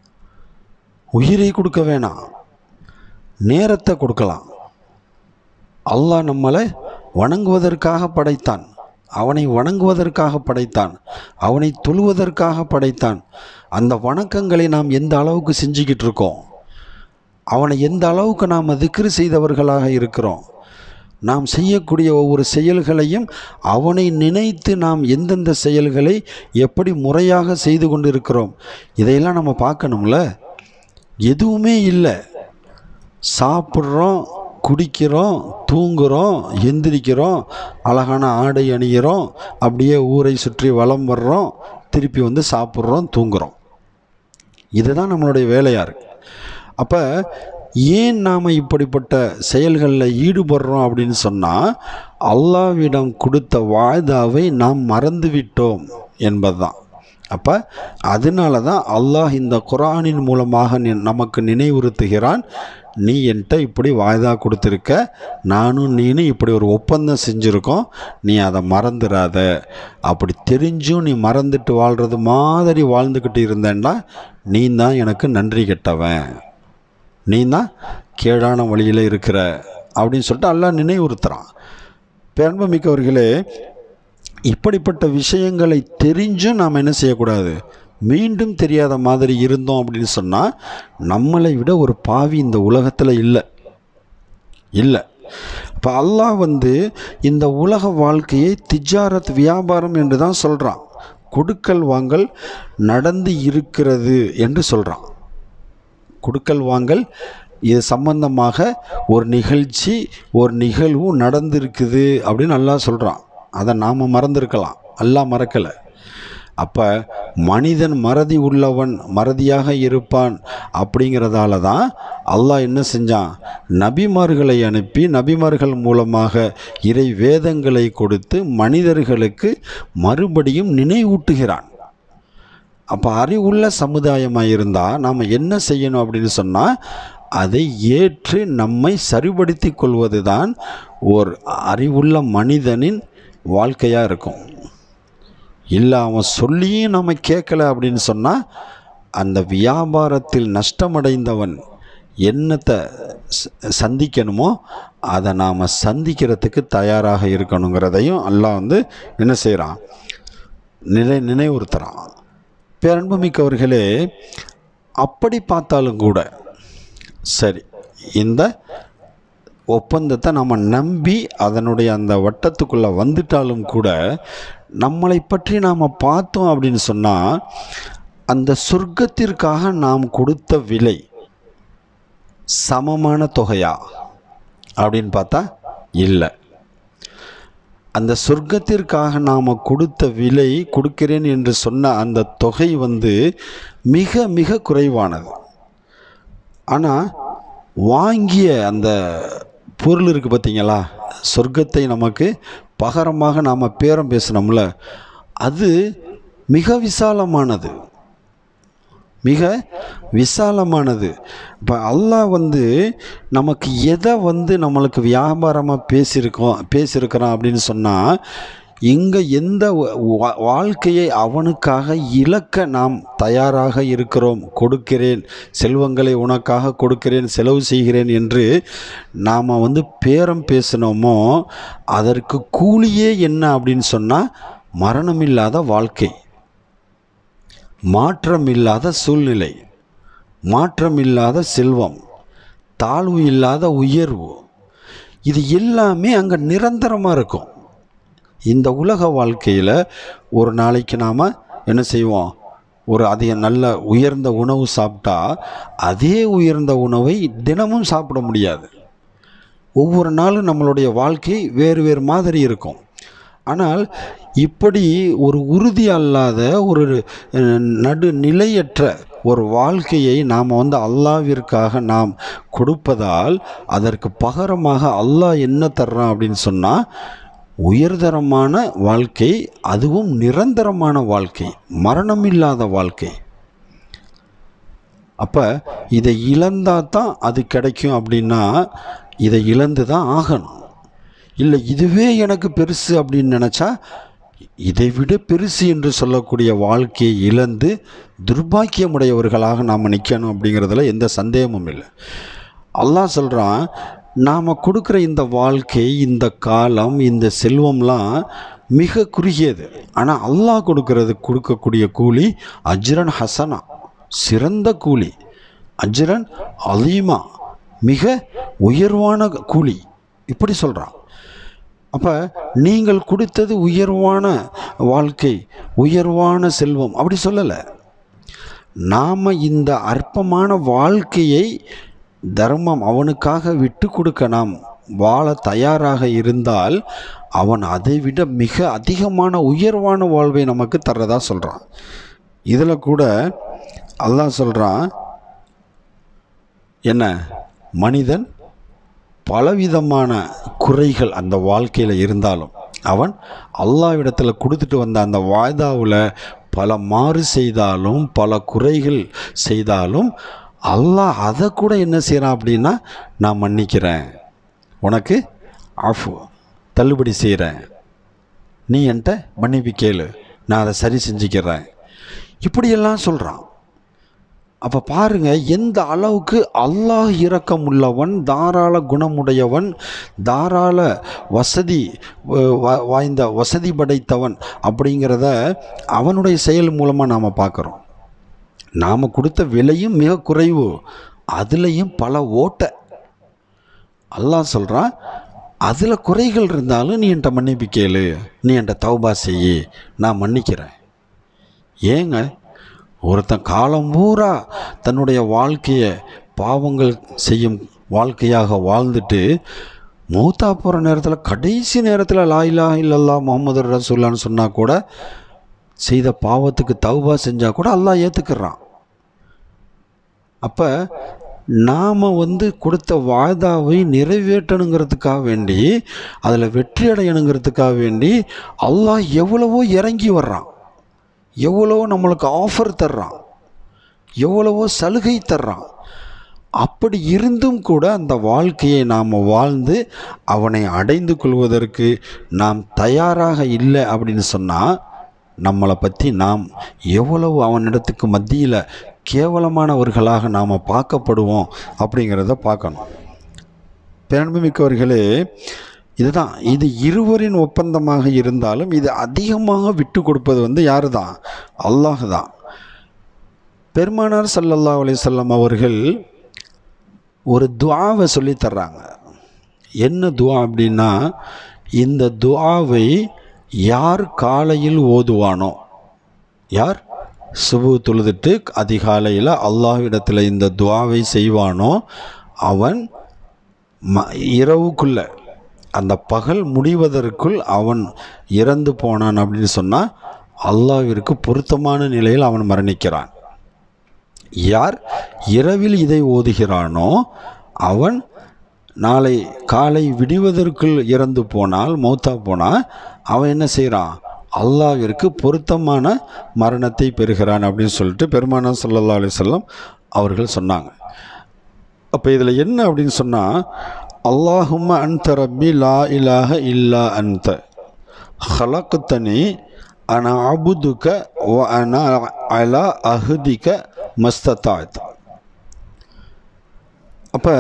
உயிரை கொடுக்க வேணாம் நேரத்தை கொடுக்கலாம் அல்லாஹ் நம்மளை வணங்குவதற்காக படைத்தான் அவனை வணங்குவதற்காக படைத்தான் அவனை தொழுவதற்காக படைத்தான் அந்த வணக்கங்களை நாம் எந்த அளவுக்கு செஞ்சுக்கிட்டு இருக்கோம் அவனை எந்த அளவுக்கு நாம் திக்ரு செய்தவர்களாக இருக்கிறோம் நாம் செய்யக்கூடிய ஒவ்வொரு செயல்களையும் அவனை நினைத்து நாம் எந்தெந்த செயல்களை எப்படி முறையாக செய்து கொண்டு இருக்கிறோம் இதையெல்லாம் நம்ம பார்க்கணும்ல எதுவுமே இல்லை சாப்பிட்றோம் குடிக்கிறோம் தூங்குகிறோம் எந்திரிக்கிறோம் அழகான ஆடை அணிகிறோம் அப்படியே ஊரை சுற்றி வலம் வர்றோம் திருப்பி வந்து சாப்பிட்றோம் தூங்குகிறோம் இதுதான் நம்மளுடைய வேலையாக இருக்குது அப்போ ஏன் நாம் இப்படிப்பட்ட செயல்களில் ஈடுபடுறோம் அப்படின்னு சொன்னால் அல்லாவிடம் கொடுத்த வாய்தாவை நாம் மறந்துவிட்டோம் என்பதுதான் அப்போ அதனால தான் அல்லாஹ் இந்த குரானின் மூலமாக நி- நமக்கு நினைவுறுத்துகிறான் நீ என்கிட்ட இப்படி வாய்தா கொடுத்துருக்க நானும் நீனும் இப்படி ஒரு ஒப்பந்தம் செஞ்சுருக்கோம் நீ அதை மறந்துடாத அப்படி தெரிஞ்சும் நீ மறந்துட்டு வாழ்கிறது மாதிரி வாழ்ந்துக்கிட்டு இருந்தேன்னா நீ தான் எனக்கு நன்றி கெட்டவன் நீ தான் கேடான வழியில் இருக்கிற அப்படின்னு சொல்லிட்டு அல்லாஹ் நினைவுறுத்துறான் பெரும்பமிக்கவர்களே இப்படிப்பட்ட விஷயங்களை தெரிஞ்சும் நாம் என்ன செய்யக்கூடாது மீண்டும் தெரியாத மாதிரி இருந்தோம் அப்படின்னு சொன்னால் நம்மளை விட ஒரு பாவி இந்த உலகத்தில் இல்லை இல்லை இப்போ அல்லாஹ் வந்து இந்த உலக வாழ்க்கையை திஜாரத் வியாபாரம் என்று தான் சொல்கிறான் கொடுக்கல் வாங்கல் நடந்து இருக்கிறது என்று சொல்கிறான் கொடுக்கல் வாங்கல் இது சம்பந்தமாக ஒரு நிகழ்ச்சி ஒரு நிகழ்வு நடந்திருக்குது அப்படின்னு அல்லாஹ் சொல்கிறான் அதை நாம் மறந்துருக்கலாம் அல்லாஹ் மறக்கலை அப்போ மனிதன் மறதி உள்ளவன் மறதியாக இருப்பான் அப்படிங்கிறதால தான் அல்லாஹ் என்ன செஞ்சான் நபிமார்களை அனுப்பி நபிமார்கள் மூலமாக இறை வேதங்களை கொடுத்து மனிதர்களுக்கு மறுபடியும் நினைவூட்டுகிறான் அப்போ அறிவுள்ள சமுதாயமாக இருந்தால் நாம் என்ன செய்யணும் அப்படின்னு சொன்னால் அதை ஏற்று நம்மை சரிபடுத்தி கொள்வது தான் ஒரு அறிவுள்ள மனிதனின் வாழ்க்கையாக இருக்கும் இல்லை அவன் சொல்லியும் நம்ம கேட்கல அப்படின்னு சொன்னால் அந்த வியாபாரத்தில் நஷ்டமடைந்தவன் என்னத்தை ச- சந்திக்கணுமோ அதை நாம் சந்திக்கிறதுக்கு தயாராக இருக்கணுங்கிறதையும் அல்லாஹ் வந்து என்ன செய்கிறான் நினை நினைவுறுத்துகிறான் பேரன்புமிக்கவர்களே அப்படி பார்த்தாலும் கூட சரி இந்த ஒப்பந்தத்தை நம்ம நம்பி அதனுடைய அந்த வட்டத்துக்குள்ளே வந்துட்டாலும் கூட நம்மளை பற்றி நாம் பார்த்தோம் அப்படின்னு சொன்னால் அந்த சொர்க்கத்திற்காக நாம் கொடுத்த விலை சமமான தொகையா அப்படின்னு பார்த்தா இல்லை அந்த சொர்க்கத்திற்காக நாம் கொடுத்த விலை கொடுக்கிறேன் என்று சொன்ன அந்த தொகை வந்து மிக மிக குறைவானது ஆனால் வாங்கிய அந்த பொருள் இருக்குது பார்த்தீங்களா சொர்க்கத்தை நமக்கு பகரமாக நாம் பேரம் பேசினோம்ல அது மிக விசாலமானது மிக விசாலமானது இப்போ அல்லாஹ் வந்து நமக்கு எதை வந்து நம்மளுக்கு வியாபாரமாக பேசியிருக்கோம் பேசியிருக்கிறான் அப்படின்னு சொன்னால் இங்கே எந்த வா- வா- வாழ்க்கையை அவனுக்காக இழக்க நாம் தயாராக இருக்கிறோம் கொடுக்கிறேன் செல்வங்களை உனக்காக கொடுக்கிறேன் செலவு செய்கிறேன் என்று நாம் வந்து பேரம் பேசினோமோ அதற்கு கூலியே என்ன அப்படின்னு சொன்னால் மரணமில்லாத வாழ்க்கை மாற்றமில்லாத சூழ்நிலை மாற்றமில்லாத செல்வம் தாழ்வு இல்லாத உயர்வு இது எல்லாமே அங்கே நிரந்தரமாக இருக்கும் இந்த உலக வாழ்க்கையில் ஒரு நாளைக்கு நாம் என்ன செய்வோம் ஒரு அதிக நல்ல உயர்ந்த உணவு சாப்பிட்டா அதே உயர்ந்த உணவை தினமும் சாப்பிட முடியாது ஒவ்வொரு நாளும் நம்மளுடைய வாழ்க்கை வேறு வேறு மாதிரி இருக்கும் ஆனால் இப்படி ஒரு உறுதி அல்லாத ஒரு அஹ், நடு நிலையற்ற ஒரு வாழ்க்கையை நாம் வந்து அல்லாவிற்காக நாம் கொடுப்பதால் அதற்கு பகரமாக அல்லாஹ் என்ன தர்றான் அப்படின்னு சொன்னால் உயர்தரமான வாழ்க்கை அதுவும் நிரந்தரமான வாழ்க்கை மரணமில்லாத வாழ்க்கை அப்போ இதை இழந்தால் தான் அது கிடைக்கும் அப்படின்னா இதை இழந்து தான் ஆகணும் இல்லை இதுவே எனக்கு பெருசு அப்படின்னு நினச்சா இதை விட பெருசு என்று சொல்லக்கூடிய வாழ்க்கையை இழந்து துர்பாக்கியமுடையவர்களாக நாம் நிற்கணும் அப்படிங்கிறதுல எந்த சந்தேகமும் இல்லை அல்லாஹ் சொல்கிறான் நாம் கொடுக்குற இந்த வாழ்க்கை இந்த காலம் இந்த செல்வம்லாம் மிக குறுகியது ஆனால் அல்லாஹ் கொடுக்கறது கொடுக்கக்கூடிய கூலி அஜ்ரன் ஹசனா சிறந்த கூலி அஜ்ரன் அலீமா மிக உயர்வான கூலி இப்படி சொல்கிறான் அப்போ நீங்கள் கொடுத்தது உயர்வான வாழ்க்கை உயர்வான செல்வம் அப்படி சொல்லலை நாம் இந்த அற்பமான வாழ்க்கையை தர்மம் அவனுக்காக விட்டு கொடுக்க நாம் வாழ தயாராக இருந்தால் அவன் அதை விட மிக அதிகமான உயர்வான வாழ்வை நமக்கு தர்றதா சொல்கிறான் இதில் கூட அல்லாஹ் சொல்கிறான் என்ன மனிதன் பலவிதமான குறைகள் அந்த வாழ்க்கையில் இருந்தாலும் அவன் அல்லாவிடத்தில் கொடுத்துட்டு வந்த அந்த வாய்தாவில் பல மாறு செய்தாலும் பல குறைகள் செய்தாலும் அல்லாஹ் அதை கூட என்ன செய்கிறான் அப்படின்னா நான் மன்னிக்கிறேன் உனக்கு ஆஃப் தள்ளுபடி செய்கிறேன் நீ என்கிட்ட மன்னிப்பு கேளு நான் அதை சரி செஞ்சுக்கிறேன் இப்படியெல்லாம் சொல்கிறான் அப்போ பாருங்க எந்த அளவுக்கு அல்லாஹ் இரக்கம் உள்ளவன் தாராள குணமுடையவன் தாராள வசதி வ- வா- வாய்ந்த வசதி படைத்தவன் அப்படிங்கிறத அவனுடைய செயல் மூலமாக நாம் பார்க்குறோம் நாம் கொடுத்த விலையும் மிக குறைவு அதுலேயும் பல ஓட்டை அல்லாஹ் சொல்கிறான் அதில் குறைகள் இருந்தாலும் நீ என்கிட்ட மன்னிப்பு கேளு நீ என்கிட்ட தௌபா செய்யி நான் மன்னிக்கிறேன் ஏங்க ஒருத்தன் காலம் பூரா தன்னுடைய வாழ்க்கையை பாவங்கள் செய்யும் வாழ்க்கையாக வாழ்ந்துட்டு மூத்தா போகிற நேரத்தில் கடைசி நேரத்தில் லா இலாஹ இல்லல்லா முகமது ரசூல்லான்னு சொன்னால் கூட செய்த பாவத்துக்கு தௌபா செஞ்சால் கூட அல்லாஹ் ஏற்றுக்கிறான் அப்போ நாம் வந்து கொடுத்த வாய்தாவை நிறைவேற்றணுங்கிறதுக்காக வேண்டி அதில் வெற்றி அடையணுங்கிறதுக்காக வேண்டி அல்லாஹ் எவ்வளவோ இறங்கி வர்றான் எவ்வளவோ நம்மளுக்கு ஆஃபர் தர்றான் எவ்வளவோ சலுகை தர்றான் அப்படி இருந்தும் கூட அந்த வாழ்க்கையை நாம் வாழ்ந்து அவனை அடைந்து கொள்வதற்கு நாம் தயாராக இல்லை அப்படின்னு சொன்னால் நம்மளை பற்றி நாம் எவ்வளவு அவனிடத்துக்கு மத்தியில் கேவலமானவர்களாக நாம் பார்க்கப்படுவோம் அப்படிங்கிறத பார்க்கணும் பேரன்புமிக்கவர்களே இதுதான் இது இருவரின் ஒப்பந்தமாக இருந்தாலும் இது அதிகமாக விட்டு கொடுப்பது வந்து யாரு தான் அல்லாஹ் தான் பெருமானார் ஸல்லல்லாஹு அலைஹி வஸல்லம் அவர்கள் ஒரு துஆவை சொல்லி தர்றாங்க என்ன துஆ அப்படின்னா இந்த துஆவை யார் காலையில் ஓதுவானோ யார் சுபு தொழுதுட்டு அதிகாலையில் அல்லாஹ்விடத்தில் இந்த துஆவை செய்வானோ அவன் ம இரவுக்குள்ள அந்த பகல் முடிவதற்குள் அவன் இறந்து போனான் அப்படின்னு சொன்னால் அல்லாஹ்விற்கு பொருத்தமான நிலையில் அவன் மரணிக்கிறான் யார் இரவில் இதை ஓதுகிறானோ அவன் நாளை காலை விடுவதற்குள் இறந்து போனால் மௌத்தா போனால் அவன் என்ன செய்கிறான் அல்லாவிற்கு பொருத்தமான மரணத்தை பெறுகிறான் அப்படின்னு சொல்லிட்டு பெருமானா ஸல்லல்லாஹு அலைஹி வஸல்லம் அவர்கள் சொன்னாங்க அப்போ இதில் என்ன அப்படின்னு சொன்னால் அல்லாஹும்ம அன்த ரப்பி லா இலாஹ இல்லா அன்த ஹலக்குத்தனி அன அபுதுக வ அன அலா அஹுதிக மஸ்தத்தாத் அப்போ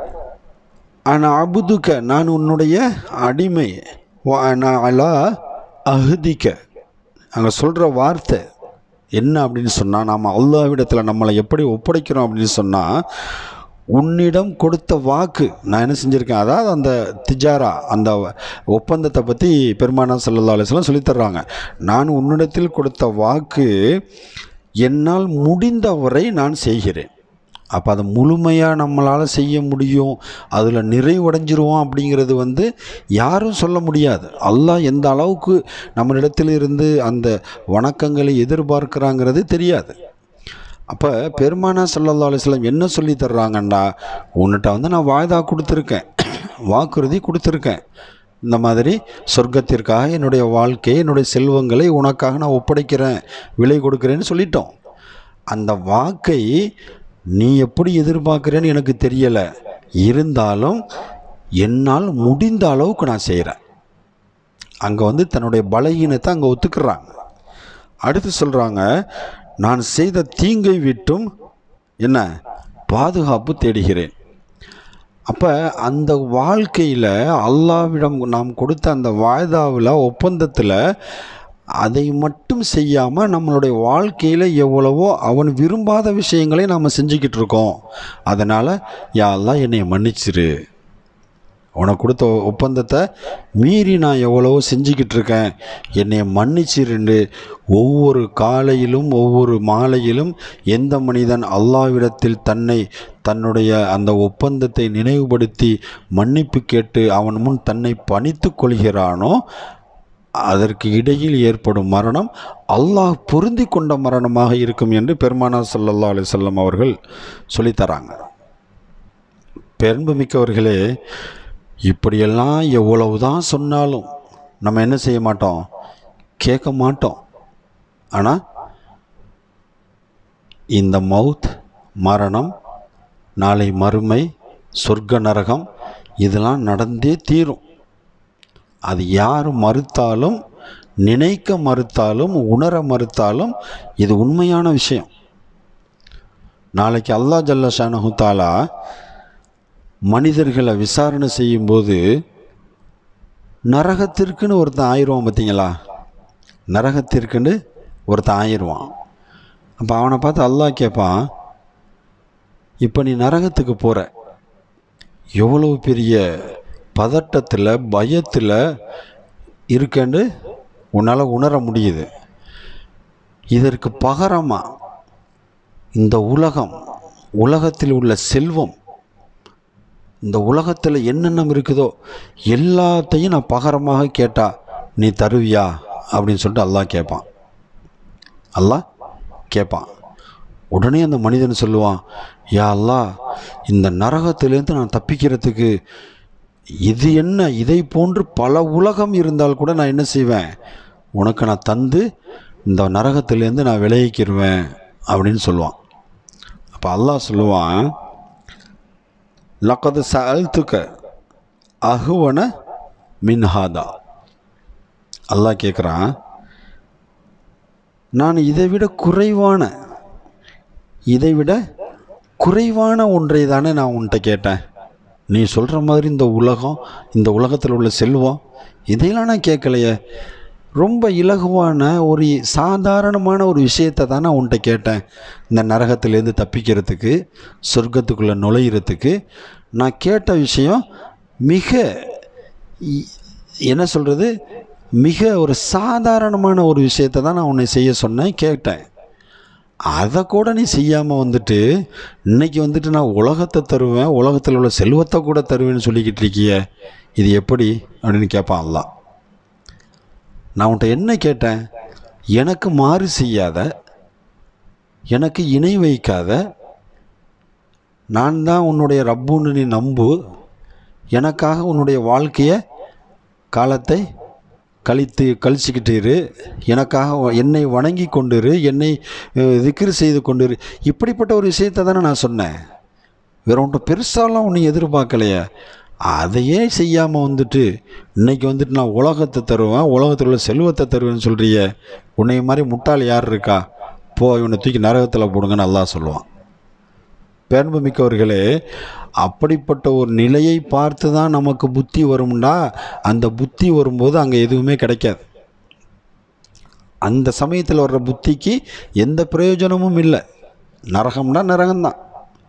அன அபுதுக நான் உன்னுடைய அடிமை வ அன அலா அஹுதிக்க அங்கே சொல்கிற வார்த்தை என்ன அப்படின்னு சொன்னால் நாம் அல்லாஹ்விடத்தில் நம்மளை எப்படி ஒப்படைக்கிறோம் அப்படின்னு சொன்னால் உன்னிடம் கொடுத்த வாக்கு நான் என்ன செஞ்சுருக்கேன் அதாவது அந்த திஜாரா அந்த ஒப்பந்தத்தை பற்றி பெருமானா சல்லா அலிஸ்லாம் சொல்லித்தர்றாங்க நான் உன்னிடத்தில் கொடுத்த வாக்கு என்னால் முடிந்தவரை நான் செய்கிறேன் அப்போ அதை முழுமையாக நம்மளால் செய்ய முடியும் அதில் நிறைவடைஞ்சிருவோம் அப்படிங்கிறது வந்து யாரும் சொல்ல முடியாது அல்லாஹ் எந்த அளவுக்கு நம்மளிடத்தில் இருந்து அந்த வணக்கங்களை எதிர்பார்க்குறாங்கிறது தெரியாது அப்போ பெருமானா சல்லல்லா அலிஸ்லாம் என்ன சொல்லி தர்றாங்கண்டா உன்னிட்ட வந்து நான் வாய்தா கொடுத்துருக்கேன் வாக்குறுதி கொடுத்துருக்கேன் இந்த மாதிரி சொர்க்கத்திற்காக என்னுடைய வாழ்க்கையை என்னுடைய செல்வங்களை உனக்காக நான் ஒப்படைக்கிறேன் விலை கொடுக்குறேன்னு சொல்லிட்டோம் அந்த வாக்கை நீ எப்படி எதிர்பார்க்குறேன்னு எனக்கு தெரியலை இருந்தாலும் என்னால் முடிந்த அளவுக்கு நான் செய்கிறேன் அங்கே வந்து தன்னுடைய பலகீனத்தை அங்கே ஒத்துக்கிறாங்க அடுத்து சொல்கிறாங்க நான் செய்த தீங்கை விட்டும் என்ன பாதுகாப்பு தேடுகிறேன் அப்போ அந்த வாழ்க்கையில் அல்லாவிடம் நாம் கொடுத்த அந்த வாய்தாவில் ஒப்பந்தத்தில் அதை மட்டும் செய்யாமல் நம்மளுடைய வாழ்க்கையில் எவ்வளவோ அவன் விரும்பாத விஷயங்களை நாம் செஞ்சுக்கிட்டு இருக்கோம் அதனால் யா அல்லாஹ் என்னை மன்னிச்சிரு உனக்கு கொடுத்த ஒப்பந்தத்தை மீறி நான் எவ்வளவோ செஞ்சுக்கிட்டு இருக்கேன் என்னை மன்னிச்சிருந்து ஒவ்வொரு காலையிலும் ஒவ்வொரு மாலையிலும் எந்த மனிதன் அல்லாவிடத்தில் தன்னை தன்னுடைய அந்த ஒப்பந்தத்தை நினைவுபடுத்தி மன்னிப்பு கேட்டு அவன் முன் தன்னை பணித்து கொள்கிறானோ அதற்கு இடையில் ஏற்படும் மரணம் அல்லாஹ் பொருந்தி கொண்ட மரணமாக இருக்கும் என்று பெருமானா சல்லல்லா அலிசல்லம் அவர்கள் சொல்லித்தராங்க பெரும்புமிக்கவர்களே இப்படியெல்லாம் எவ்வளவு தான் சொன்னாலும் நம்ம என்ன செய்ய மாட்டோம் கேட்க மாட்டோம் ஆனால் இந்த மவுத் மரணம் நாளை மறுமை சொர்க்க நரகம் இதெல்லாம் நடந்தே தீரும் அது யார் மறுத்தாலும் நினைக்க மறுத்தாலும் உணர மறுத்தாலும் இது உண்மையான விஷயம் நாளைக்கு அல்லா ஜல்ல ஷானஹு தாலா மனிதர்களை விசாரணை செய்யும்போது நரகத்திற்குன்னு ஒருத்தன் ஆயிடுவான் பார்த்தீங்களா நரகத்திற்குன்னு ஒருத்தன் ஆயிடுவான் அப்போ அவனை பார்த்து அல்லாஹ் கேட்பான் இப்போ நீ நரகத்துக்கு போகிற எவ்வளவு பெரிய பதட்டத்தில் பயத்தில் இருக்கேன்னு உன்னால் உணர முடியுது இதற்கு பகரமாக இந்த உலகம் உலகத்தில் உள்ள செல்வம் இந்த உலகத்தில் என்னென்ன இருக்குதோ எல்லாத்தையும் நான் பகரமாக கேட்டா நீ தருவியா அப்படின்னு சொல்லிட்டு அல்லாஹ் கேட்பான் அல்லாஹ் கேட்பான் உடனே அந்த மனிதன் சொல்லுவான் யா அல்லாஹ் இந்த நரகத்திலேருந்து நான் தப்பிக்கிறதுக்கு இது என்ன இதை போன்று பல உலகம் இருந்தால் கூட நான் என்ன செய்வேன் உனக்கு நான் தந்து இந்த நரகத்திலேருந்து நான் விளைவிக்கிருவேன் அப்படின்னு சொல்லுவான் அப்போ அல்லாஹ் சொல்லுவான் லக்கது சஅல்துக்க அஹுவன மின்ஹாதா அல்லாஹ் கேட்குறான் நான் இதை விட குறைவான இதை விட குறைவான ஒன்றை தானே நான் உன்கிட்ட கேட்டேன் நீ சொல்கிற மாதிரி இந்த உலகம் இந்த உலகத்தில் உள்ள செல்வம் இதையெல்லாம் நான் கேட்கலையே ரொம்ப இலகுவான ஒரு சாதாரணமான ஒரு விஷயத்தை தான் நான் உன்கிட்ட கேட்டேன் இந்த நரகத்திலேருந்து தப்பிக்கிறதுக்கு சொர்க்கத்துக்குள்ளே நுழையிறதுக்கு நான் கேட்ட விஷயம் மிக இ- என்ன சொல்கிறது மிக ஒரு சாதாரணமான ஒரு விஷயத்தை தான் நான் உன்னை செய்ய சொன்னேன் கேட்டேன் அதை கூட நீ செய்யாமல் வந்துட்டு இன்னைக்கு வந்துட்டு நான் உலகத்தை தருவேன் உலகத்தில் உள்ள செல்வத்தை கூட தருவேன்னு சொல்லிக்கிட்டு இருக்கியே இது எப்படி அப்படின்னு கேட்பான் அல்லாஹ் நான் உன்கிட்ட என்ன கேட்டேன் எனக்கு மாறு செய்யாத எனக்கு இணை வைக்காத நான் தான் உன்னுடைய ரப்புன்னு நீ நம்பு எனக்காக உன்னுடைய வாழ்க்கையை காலத்தை கழித்து கழிச்சுக்கிட்டு இரு எனக்காக வ- என்னை வணங்கி கொண்டிரு என்னை திக்ரு செய்து கொண்டிரு இப்படிப்பட்ட ஒரு விஷயத்தை தானே நான் சொன்னேன் வேற ஒன்றும் பெருசாலாம் ஒன்றும் எதிர்பார்க்கலையே அதையே செய்யாமல் வந்துட்டு இன்னைக்கு வந்துட்டு நான் உலகத்தை தருவேன் உலகத்தில் உள்ள செல்வத்தை தருவேன்னு சொல்கிறிய உன்னை மாதிரி முட்டாள் யார் இருக்கா போ இவனை தூக்கி நரகத்தில் போடுங்கன்னு அல்லாஹ் சொல்லுவான் பேன்பு மிக்கவர்களே அப்படிப்பட்ட ஒரு நிலையை பார்த்து தான் நமக்கு புத்தி வரும்டா அந்த புத்தி வரும்போது அங்கே எதுவுமே கிடைக்காது அந்த சமயத்தில் வர்ற புத்திக்கு எந்த பிரயோஜனமும் இல்லை நரகம்னா நரகம்தான்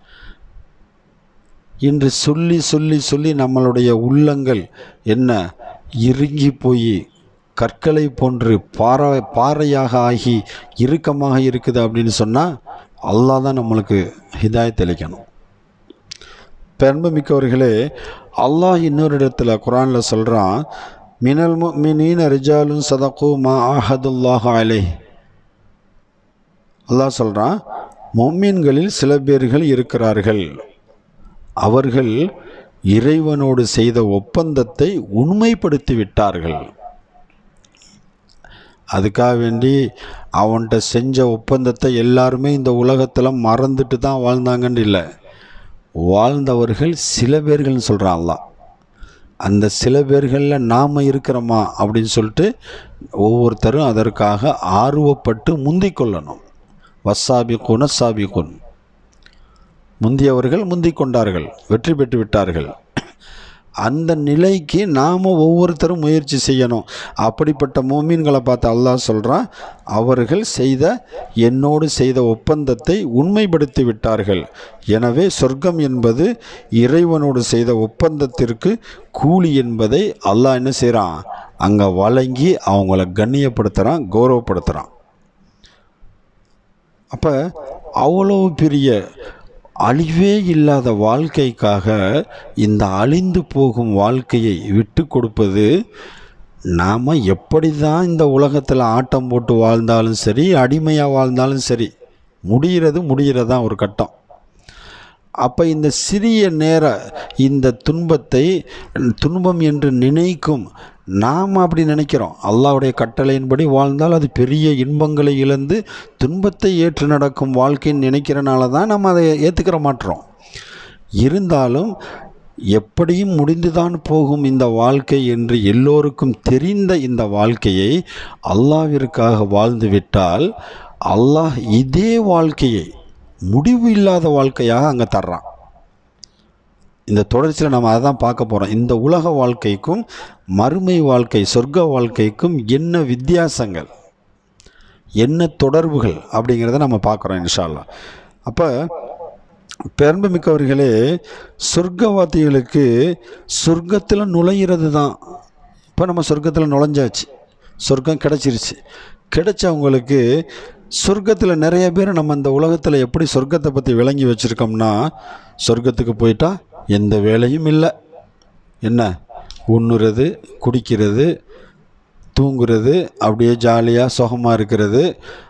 இன்று சொல்லி சொல்லி சொல்லி நம்மளுடைய உள்ளங்கள் என்ன இறுங்கி போய் கற்களை போன்று பாறை பாறையாக ஆகி இறுக்கமாக இருக்குது அப்படின்னு சொன்னால் அல்லாஹ் தான் நம்மளுக்கு ஹிதாயத் அளிக்கணும் பெரும்பு மிக்கவர்களே அல்லாஹ் இன்னொரு இடத்துல குரானில் சொல்கிறான் மினல் மினீன ரிஜாலுன் சதகு மா ஆஹதுல்லாஹ் அலை அல்லாஹ் சொல்கிறான் மொம்மீன்களில் சில பேர்கள் இருக்கிறார்கள் அவர்கள் இறைவனோடு செய்த ஒப்பந்தத்தை உண்மைப்படுத்தி விட்டார்கள் அதுக்காக வேண்டி அவன்கிட்ட செஞ்ச ஒப்பந்தத்தை எல்லாருமே இந்த உலகத்தில் மறந்துட்டு தான் வாழ்ந்தாங்கன்னு இல்லை வாழ்ந்தவர்கள் சில பேர்கள்னு சொல்கிறான் அல்லாஹ் அந்த சில பேர்களில் நாம் இருக்கிறோமா அப்படின்னு சொல்லிட்டு ஒவ்வொருத்தரும் அதற்காக ஆர்வப்பட்டு முந்திக் கொள்ளணும் வசாபிகுன சாபிகுன் முந்தியவர்கள் முந்திக் கொண்டார்கள் வெற்றி பெற்று விட்டார்கள் அந்த நிலைக்கு நாம் ஒவ்வொருத்தரும் முயற்சி செய்யணும் அப்படிப்பட்ட மோமீன்களை பார்த்து அல்லாஹ் சொல்கிறான் அவர்கள் செய்த என்னோடு செய்த ஒப்பந்தத்தை உண்மைப்படுத்தி விட்டார்கள் எனவே சொர்க்கம் என்பது இறைவனோடு செய்த ஒப்பந்தத்திற்கு கூலி என்பதை அல்லாஹ் என்ன செய்கிறான் அங்கே வழங்கி அவங்கள கண்ணியப்படுத்துகிறான் கௌரவப்படுத்துகிறான் அப்போ அவ்வளோ பெரிய அழிவே இல்லாத வாழ்க்கைக்காக இந்த அழிந்து போகும் வாழ்க்கையை விட்டு கொடுப்பது நாம் எப்படி தான் இந்த உலகத்தில் ஆட்டம் போட்டு வாழ்ந்தாலும் சரி அடிமையாக வாழ்ந்தாலும் சரி முடிகிறது முடிகிறதான் ஒரு கட்டம் அப்போ இந்த சிறிய நேர இந்த துன்பத்தை துன்பம் என்று நினைக்கும் நாம் அப்படி நினைக்கிறோம் அல்லாஹ்வுடைய கட்டளையின்படி வாழ்ந்தால் அது பெரிய இன்பங்களை இழந்து துன்பத்தை ஏற்று நடக்கும் வாழ்க்கைன்னு நினைக்கிறனால தான் நம்ம அதை ஏற்றுக்கிற மாட்டோம் இருந்தாலும் எப்படியும் முடிந்துதான் போகும் இந்த வாழ்க்கை என்று எல்லோருக்கும் தெரிந்த இந்த வாழ்க்கையை அல்லாவிற்காக வாழ்ந்துவிட்டால் அல்லாஹ் இதே வாழ்க்கையை முடிவு இல்லாத வாழ்க்கையாக அங்கே தர்றான் இந்த தொடர்ச்சியில் நம்ம அதை தான் பார்க்க போகிறோம் இந்த உலக வாழ்க்கைக்கும் மறுமை வாழ்க்கை சொர்க்க வாழ்க்கைக்கும் என்ன வித்தியாசங்கள் என்ன தொடர்புகள் அப்படிங்கிறத நம்ம பார்க்குறோம் இன்ஷால்லா அப்போ பெரும்பு மிக்கவர்களே சொர்க்கவாதிகளுக்கு சொர்க்கத்தில் நுழையிறது தான் இப்போ நம்ம சொர்க்கத்தில் நுழைஞ்சாச்சு சொர்க்கம் கிடச்சிருச்சு கிடைச்சவங்களுக்கு சொர்க்கத்தில் நிறைய பேர் நம்ம இந்த உலகத்தில் எப்படி சொர்க்கத்தை பற்றி விளங்கி வச்சுருக்கோம்னா சொர்க்கத்துக்கு போயிட்டா எந்த வேலையும் இல்லை என்ன உண்ணுறது குடிக்கிறது தூங்குறது அப்படியே ஜாலியாக சுகமாக இருக்கிறது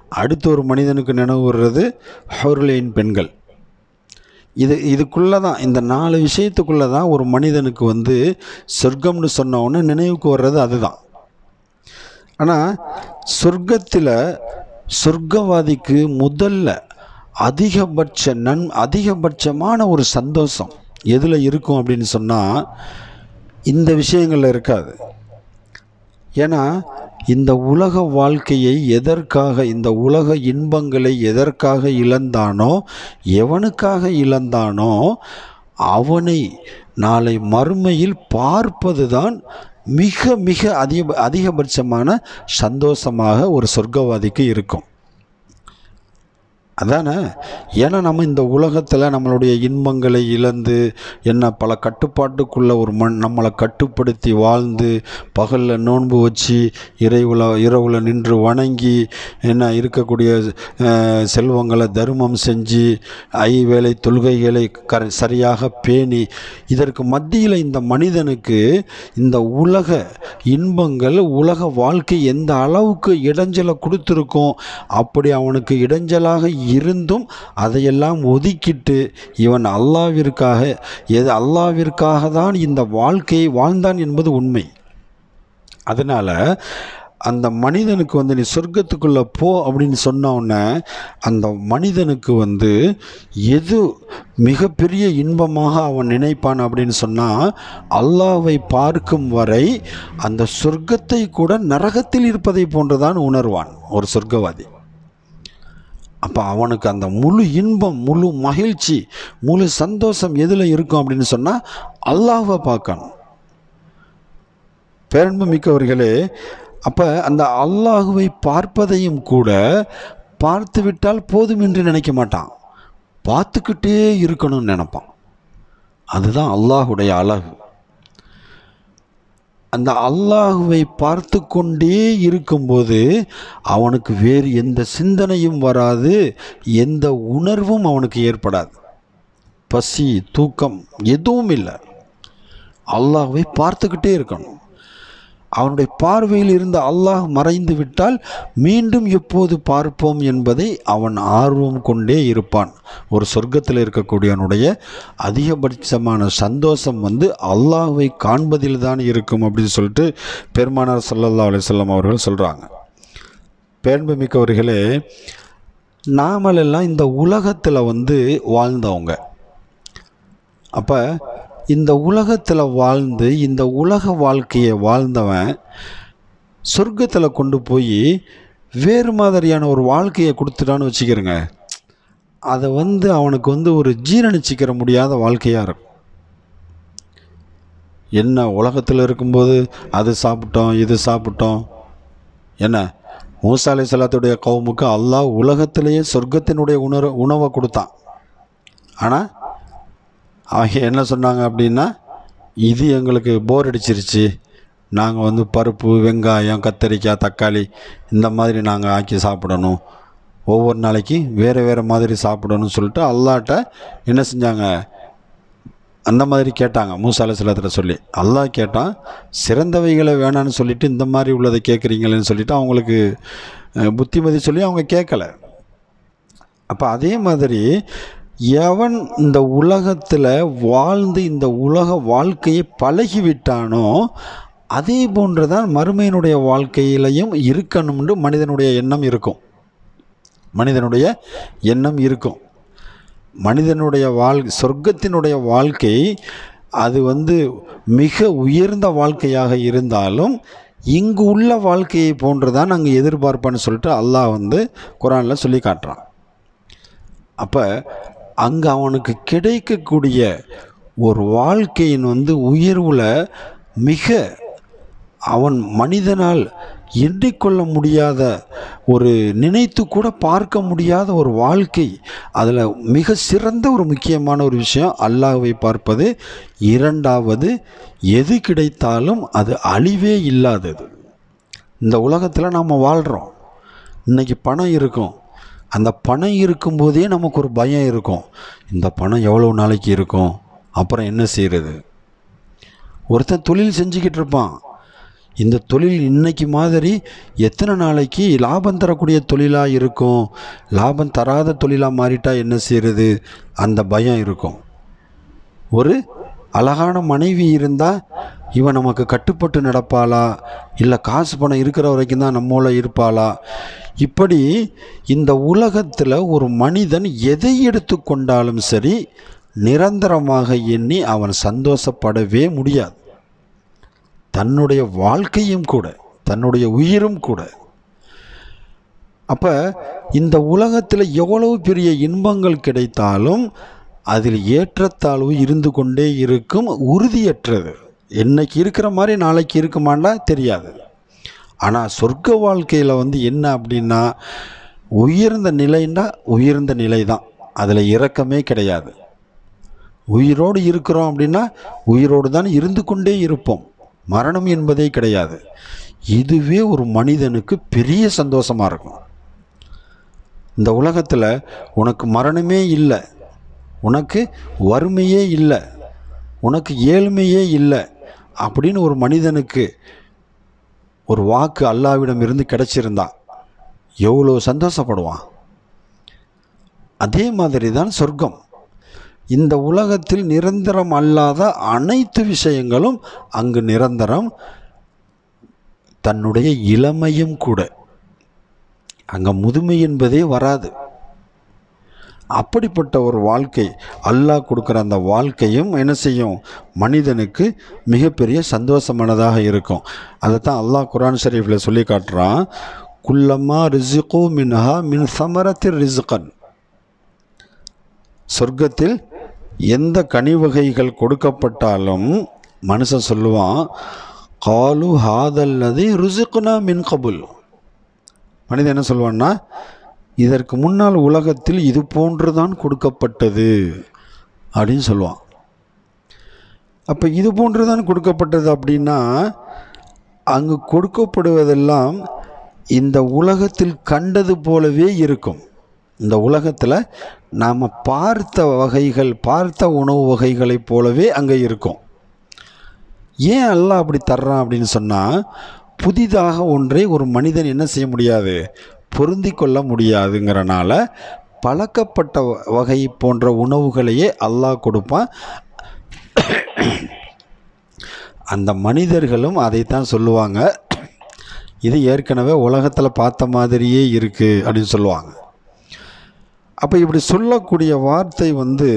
அடுத்த ஒரு மனிதனுக்கு நினைவு வர்றது ஹவுர்லேன் பெண்கள் இது இதுக்குள்ளே தான் இந்த நாலு விஷயத்துக்குள்ளே தான் ஒரு மனிதனுக்கு வந்து சொர்க்கம்னு சொன்ன உடனே நினைவுக்கு வர்றது அதுதான் ஆனால் சொர்க்கத்தில் சொர்க்கவாதிக்கு முதல்ல அதிகபட்ச நன் அதிகபட்சமான ஒரு சந்தோஷம் எதில் இருக்கும் அப்படின்னு சொன்னால் இந்த விஷயங்களில் இருக்காது ஏன்னா இந்த உலக வாழ்க்கையை எதற்காக இந்த உலக இன்பங்களை எதற்காக இழந்தானோ எவனுக்காக இழந்தானோ அவனை நாளை மறுமையில் பார்ப்பதுதான் மிக மிக அதிக அதிகபட்சமான சந்தோஷமாக ஒரு சொர்க்கவாதிக்கு இருக்கும் அதானே ஏன்னா நம்ம இந்த உலகத்தில் நம்மளுடைய இன்பங்களை இழந்து என்ன பல கட்டுப்பாட்டுக்குள்ள ஒரு மண் நம்மளை கட்டுப்படுத்தி வாழ்ந்து பகலில் நோன்பு வச்சு இறைவுல இரவுல நின்று வணங்கி என்ன இருக்கக்கூடிய அஹ், செல்வங்களை தர்மம் செஞ்சு ஐவேளை தொழுகைகளை க சரியாக பேணி இதற்கு மத்தியில் இந்த மனிதனுக்கு இந்த உலக இன்பங்கள் உலக வாழ்க்கை எந்த அளவுக்கு இடைஞ்சலை கொடுத்துருக்கோம் அப்படி அவனுக்கு இடைஞ்சலாக இருந்தும் அதையெல்லாம் ஒதுக்கிட்டு இவன் அல்லாவிற்காக எது அல்லாவிற்காக தான் இந்த வாழ்க்கையை வாழ்ந்தான் என்பது உண்மை அதனால் அந்த மனிதனுக்கு வந்து நீ சொர்க்கத்துக்குள்ளே போ அப்படின்னு சொன்ன உடனே அந்த மனிதனுக்கு வந்து எது மிகப்பெரிய இன்பமாக அவன் நினைப்பான் அப்படின்னு சொன்னால் அல்லாவை பார்க்கும் வரை அந்த சொர்க்கத்தை கூட நரகத்தில் இருப்பதை போன்றுதான் உணர்வான் ஒரு சொர்க்கவாதி அப்போ அவனுக்கு அந்த முழு இன்பம் முழு மகிழ்ச்சி முழு சந்தோஷம் எதில் இருக்கும் அப்படின்னு சொன்னால் அல்லாஹ்வை பார்க்கணும் பேரன்பு மிக்கவர்களே அப்போ அந்த அல்லாஹுவை பார்ப்பதையும் கூட பார்த்து விட்டால் போதும் என்று நினைக்க மாட்டான் பார்த்துக்கிட்டே இருக்கணும்னு நினைப்பான் அதுதான் அல்லாஹுடைய அழகு அந்த அல்லாஹுவை பார்த்து கொண்டே இருக்கும்போது அவனுக்கு வேறு எந்த சிந்தனையும் வராது எந்த உணர்வும் அவனுக்கு ஏற்படாது பசி தூக்கம் எதுவும் இல்லை அல்லாஹ்வை பார்த்துக்கிட்டே இருக்கணும் அவனுடைய பார்வையில் இருந்த அல்லாஹ் மறைந்து விட்டால் மீண்டும் எப்போது பார்ப்போம் என்பதை அவன் ஆர்வம் கொண்டே இருப்பான் ஒரு சொர்க்கத்தில் இருக்கக்கூடியவனுடைய அதிகபட்சமான சந்தோஷம் வந்து அல்லாஹ்வை காண்பதில் தான் இருக்கும் அப்படின்னு சொல்லிட்டு பெருமானார் ஸல்லல்லாஹு அலைஹி வஸல்லம் அவர்கள் சொல்கிறாங்க பேன்புமிக்கவர்களே நாமளெல்லாம் இந்த உலகத்தில் வந்து வாழ்ந்தவங்க அப்போ இந்த உலகத்தில் வாழ்ந்து இந்த உலக வாழ்க்கையை வாழ்ந்தவன் சொர்க்கத்தில் கொண்டு போய் வேறு மாதிரியான ஒரு வாழ்க்கையை கொடுத்துட்டான்னு வச்சுக்கிறேங்க அதை வந்து அவனுக்கு வந்து ஒரு ஜீரணிச்சிக்கிற முடியாத வாழ்க்கையாக இருக்கும் என்ன உலகத்தில் இருக்கும்போது அது சாப்பிட்டோம் இது சாப்பிட்டோம் என்ன மூசா அலை சலாத்துடைய கவுமுக்கு அல்லாஹ் உலகத்திலேயே சொர்க்கத்தினுடைய உணர உணவை கொடுத்தான் ஆனால் அவங்க என்ன சொன்னாங்க அப்படின்னா இது எங்களுக்கு போர் அடிச்சிருச்சு நாங்கள் வந்து பருப்பு வெங்காயம் கத்தரிக்காய் தக்காளி இந்த மாதிரி நாங்கள் ஆக்கி சாப்பிடணும் ஒவ்வொரு நாளைக்கு வேறு வேறு மாதிரி சாப்பிடணும்னு சொல்லிட்டு அல்லாட்ட என்ன செஞ்சாங்க அந்த மாதிரி கேட்டாங்க மூசா அலைஹிஸ்ஸலாத்துல சொல்லி அல்லாஹ் கேட்டான் சிறந்தவைகளை வேணான்னு சொல்லிட்டு இந்த மாதிரி உள்ளதை கேட்குறீங்களேன்னு சொல்லிட்டு அவங்களுக்கு அஹ், புத்திமதி சொல்லி அவங்க கேட்கல அப்போ அதே மாதிரி எவன் இந்த உலகத்தில் வாழ்ந்து இந்த உலக வாழ்க்கையை பழகிவிட்டானோ அதே போன்று தான் மறுமையினுடைய வாழ்க்கையிலையும் இருக்கணும்னு மனிதனுடைய எண்ணம் இருக்கும் மனிதனுடைய எண்ணம் இருக்கும் மனிதனுடைய வாழ் சொர்க்கத்தினுடைய வாழ்க்கை அது வந்து மிக உயர்ந்த வாழ்க்கையாக இருந்தாலும் இங்கு உள்ள வாழ்க்கையை போன்று தான் நாங்கள் எதிர்பார்ப்பான்னு சொல்லிட்டு அல்லாஹ் வந்து குரானில் சொல்லி காட்டுறான் அப்போ அங்கே அவனுக்கு கிடைக்கக்கூடிய ஒரு வாழ்க்கையின் வந்து உயர்வில் மிக அவன் மனிதனால் எண்ணிக்கொள்ள முடியாத ஒரு நினைத்து கூட பார்க்க முடியாத ஒரு வாழ்க்கை அதில் மிக சிறந்த ஒரு முக்கியமான ஒரு விஷயம் அல்லாஹ்வை பார்ப்பது இரண்டாவது எது கிடைத்தாலும் அது அழிவே இல்லாதது இந்த உலகத்தில் நாம் வாழ்கிறோம் இன்னைக்கு பணம் இருக்கும் அந்த பணம் இருக்கும்போதே நமக்கு ஒரு பயம் இருக்கும் இந்த பணம் எவ்வளோ நாளைக்கு இருக்கும் அப்புறம் என்ன செய்கிறது ஒருத்தன் தொழில் செஞ்சுக்கிட்டு இருப்பான் இந்த தொழில் இன்னைக்கு மாதிரி எத்தனை நாளைக்கு லாபம் தரக்கூடிய தொழிலாக இருக்கும் லாபம் தராத தொழிலாக மாறிட்டா என்ன செய்கிறது அந்த பயம் இருக்கும் ஒரு அழகான மனைவி இருந்தால் இவன் நமக்கு கட்டுப்பட்டு நடப்பாளா இல்லை காசு பணம் இருக்கிற வரைக்கும் தான் நம்மோல இருப்பாளா இப்படி இந்த உலகத்தில் ஒரு மனிதன் எதை எடுத்துக்கொண்டாலும் சரி நிரந்தரமாக எண்ணி அவன் சந்தோஷப்படவே முடியாது தன்னுடைய வாழ்க்கையும் கூட தன்னுடைய உயிரும் கூட அப்போ இந்த உலகத்தில் எவ்வளவு பெரிய இன்பங்கள் கிடைத்தாலும் அதில் ஏற்றத்தாழ்வு இருந்து கொண்டே இருக்கும் உறுதியற்றது என்னைக்கு இருக்கிற மாதிரி நாளைக்கு இருக்குமான்னா தெரியாது ஆனால் சொர்க்க வாழ்க்கையில் வந்து என்ன அப்படின்னா உயர்ந்த நிலைன்னா உயர்ந்த நிலை தான் அதில் இரக்கமே கிடையாது உயிரோடு இருக்கிறோம் அப்படின்னா உயிரோடு தான் இருந்து கொண்டே இருப்போம் மரணம் என்பதே கிடையாது இதுவே ஒரு மனிதனுக்கு பெரிய சந்தோஷமாக இருக்கும் இந்த உலகத்தில் உனக்கு மரணமே இல்லை உனக்கு வறுமையே இல்லை உனக்கு ஏழ்மையே இல்லை அப்படின்னு ஒரு மனிதனுக்கு ஒரு வாக்கு அல்லாவிடம் இருந்து கிடைச்சிருந்தா எவ்வளோ சந்தோஷப்படுவான் அதே மாதிரி தான் சொர்க்கம் இந்த உலகத்தில் நிரந்தரம் அல்லாத அனைத்து விஷயங்களும் அங்கு நிரந்தரம் தன்னுடைய இளமையும் கூட அங்கே முதுமை என்பதே வராது அப்படிப்பட்ட ஒரு வாழ்க்கை அல்லாஹ் கொடுக்குற அந்த வாழ்க்கையும் என்ன செய்யும் மனிதனுக்கு மிகப்பெரிய சந்தோஷமானதாக இருக்கும் அதை தான் அல்லாஹ் குரான் ஷரீஃபில் சொல்லி காட்டுறான் குல்லம்மா ரிசுகு மின்ஹா மின் சமரத்தில் ரிசுகன் சொர்க்கத்தில் எந்த கனி வகைகள் கொடுக்கப்பட்டாலும் மனுஷன் சொல்லுவான் காலு ஹாதல்லதி ருசுக்குனா மின் கபுல் மனிதன் என்ன சொல்லுவான்னா இதற்கு முன்னால் உலகத்தில் இது போன்றுதான் கொடுக்கப்பட்டது அப்படின்னு சொல்லுவான் அப்போ இது போன்றுதான் கொடுக்கப்பட்டது அப்படின்னா அங்கு கொடுக்கப்படுவதெல்லாம் இந்த உலகத்தில் கண்டது போலவே இருக்கும் இந்த உலகத்தில் நாம் பார்த்த வகைகள் பார்த்த உணவு வகைகளைப் போலவே அங்கே இருக்கும் ஏன் அல்லாஹ் அப்படி தர்றான் அப்படின்னு சொன்னால் புதிதாக ஒன்றை ஒரு மனிதன் என்ன செய்ய முடியாது பொருந்தி கொள்ள முடியாதுங்கிறனால பழக்கப்பட்ட வகை போன்ற உணவுகளையே அல்லாஹ் கொடுப்பான் அந்த மனிதர்களும் அதைத்தான் சொல்லுவாங்க இது ஏற்கனவே உலகத்தில் பார்த்த மாதிரியே இருக்குது அப்படின்னு சொல்லுவாங்க அப்போ இப்படி சொல்லக்கூடிய வார்த்தை வந்து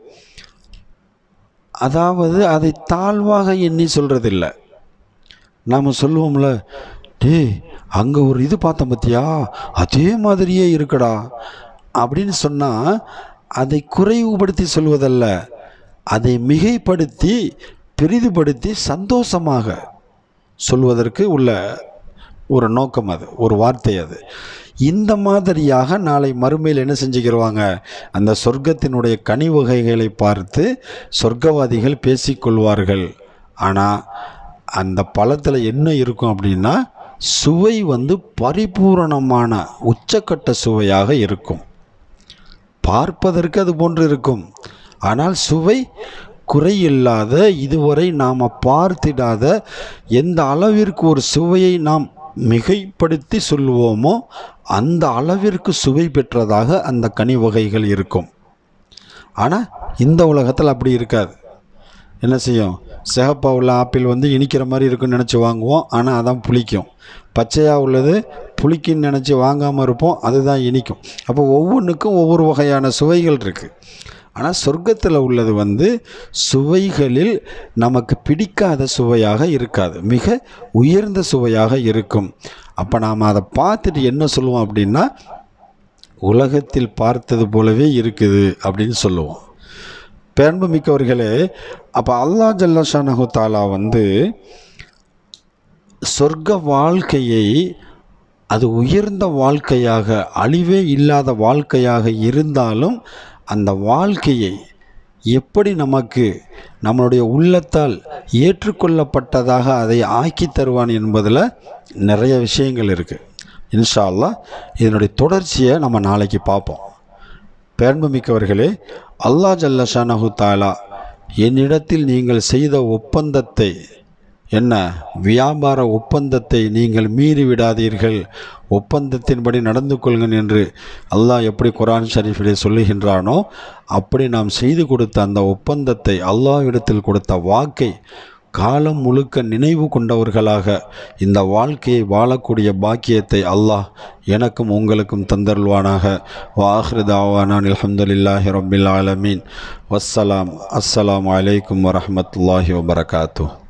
அதாவது அதை தாழ்வாக எண்ணி சொல்கிறதில்ல நாம் சொல்லுவோம்ல டேய் அங்கே ஒரு இது பார்த்தோம் பார்த்தியா அதே மாதிரியே இருக்குடா அப்படின்னு சொன்னால் அதை குறைவுபடுத்தி சொல்வதல்ல அதை மிகைப்படுத்தி பெரிதுபடுத்தி சந்தோஷமாக சொல்வதற்கு உள்ள ஒரு நோக்கம் அது ஒரு வார்த்தை அது இந்த மாதிரியாக நாளை மறுமையில் என்ன செஞ்சுக்கிடுவாங்க அந்த சொர்க்கத்தினுடைய கனி வகைகளை பார்த்து சொர்க்கவாதிகள் பேசிக்கொள்வார்கள் ஆனால் அந்த பழத்தில் என்ன இருக்கும் அப்படின்னா சுவை வந்து பரிபூரணமான உச்சக்கட்ட சுவையாக இருக்கும் பார்ப்பதற்கு அது போன்று இருக்கும் ஆனால் சுவை குறையில்லாத இதுவரை நாம் பார்த்திடாத எந்த அளவிற்கு ஒரு சுவையை நாம் மிகைப்படுத்தி சொல்லுவோமோ அந்த அளவிற்கு சுவை பெற்றதாக அந்த கனி வகைகள் இருக்கும் ஆனால் இந்த உலகத்தில் அப்படி இருக்காது என்ன செய்யும் சிகப்பாக உள்ள ஆப்பிள் வந்து இனிக்கிற மாதிரி இருக்குன்னு நினச்சி வாங்குவோம் ஆனால் அதான் புளிக்கும் பச்சையாக உள்ளது புளிக்குன்னு நினச்சி வாங்காமல் இருப்போம் அதுதான் இனிக்கும் அப்போ ஒவ்வொன்றுக்கும் ஒவ்வொரு வகையான சுவைகள் இருக்குது ஆனால் சொர்க்கத்தில் உள்ளது வந்து சுவைகளில் நமக்கு பிடிக்காத சுவையாக இருக்காது மிக உயர்ந்த சுவையாக இருக்கும் அப்போ நாம் அதை பார்த்துட்டு என்ன சொல்லுவோம் அப்படின்னா உலகத்தில் பார்த்தது போலவே இருக்குது அப்படின்னு சொல்லுவோம் பேன்பு மிக்கவர்களே அப்போ அல்லா ஜல்லஷானஹு தாலா வந்து சொர்க்க வாழ்க்கையை அது உயர்ந்த வாழ்க்கையாக அழிவே இல்லாத வாழ்க்கையாக இருந்தாலும் அந்த வாழ்க்கையை எப்படி நமக்கு நம்மளுடைய உள்ளத்தால் ஏற்றுக்கொள்ளப்பட்டதாக அதை ஆக்கி தருவான் என்பதில் நிறைய விஷயங்கள் இருக்குது இன்ஷா அல்லாஹ் இதனுடைய தொடர்ச்சியை நம்ம நாளைக்கு பார்ப்போம் பேர்புமிக்கவர்களே அல்லாஹ் ஜல்லஷானஹு தாலா என்னிடத்தில் நீங்கள் செய்த ஒப்பந்தத்தை என்ன வியாபார ஒப்பந்தத்தை நீங்கள் மீறி விடாதீர்கள் ஒப்பந்தத்தின்படி நடந்து கொள்ளுங்கள் என்று அல்லாஹ் எப்படி குரான் ஷரீஃபிலே சொல்லுகின்றானோ அப்படி நாம் செய்து கொடுத்த அந்த ஒப்பந்தத்தை அல்லாஹ்விடத்தில் கொடுத்த வாக்கை காலம் முழுக்க நினைவு கொண்டவர்களாக இந்த வாழ்க்கையை வாழக்கூடிய பாக்கியத்தை அல்லாஹ் எனக்கும் உங்களுக்கும் தந்தருள்வானாக வாஹ்ருதாவானான் அலமதுல்லாஹி ரபில் ஆலமீன் வஸ்ஸலாம் அஸ்ஸலாம் அலைக்கும் வரஹமத்துல்லாஹி வபரகாத்தூ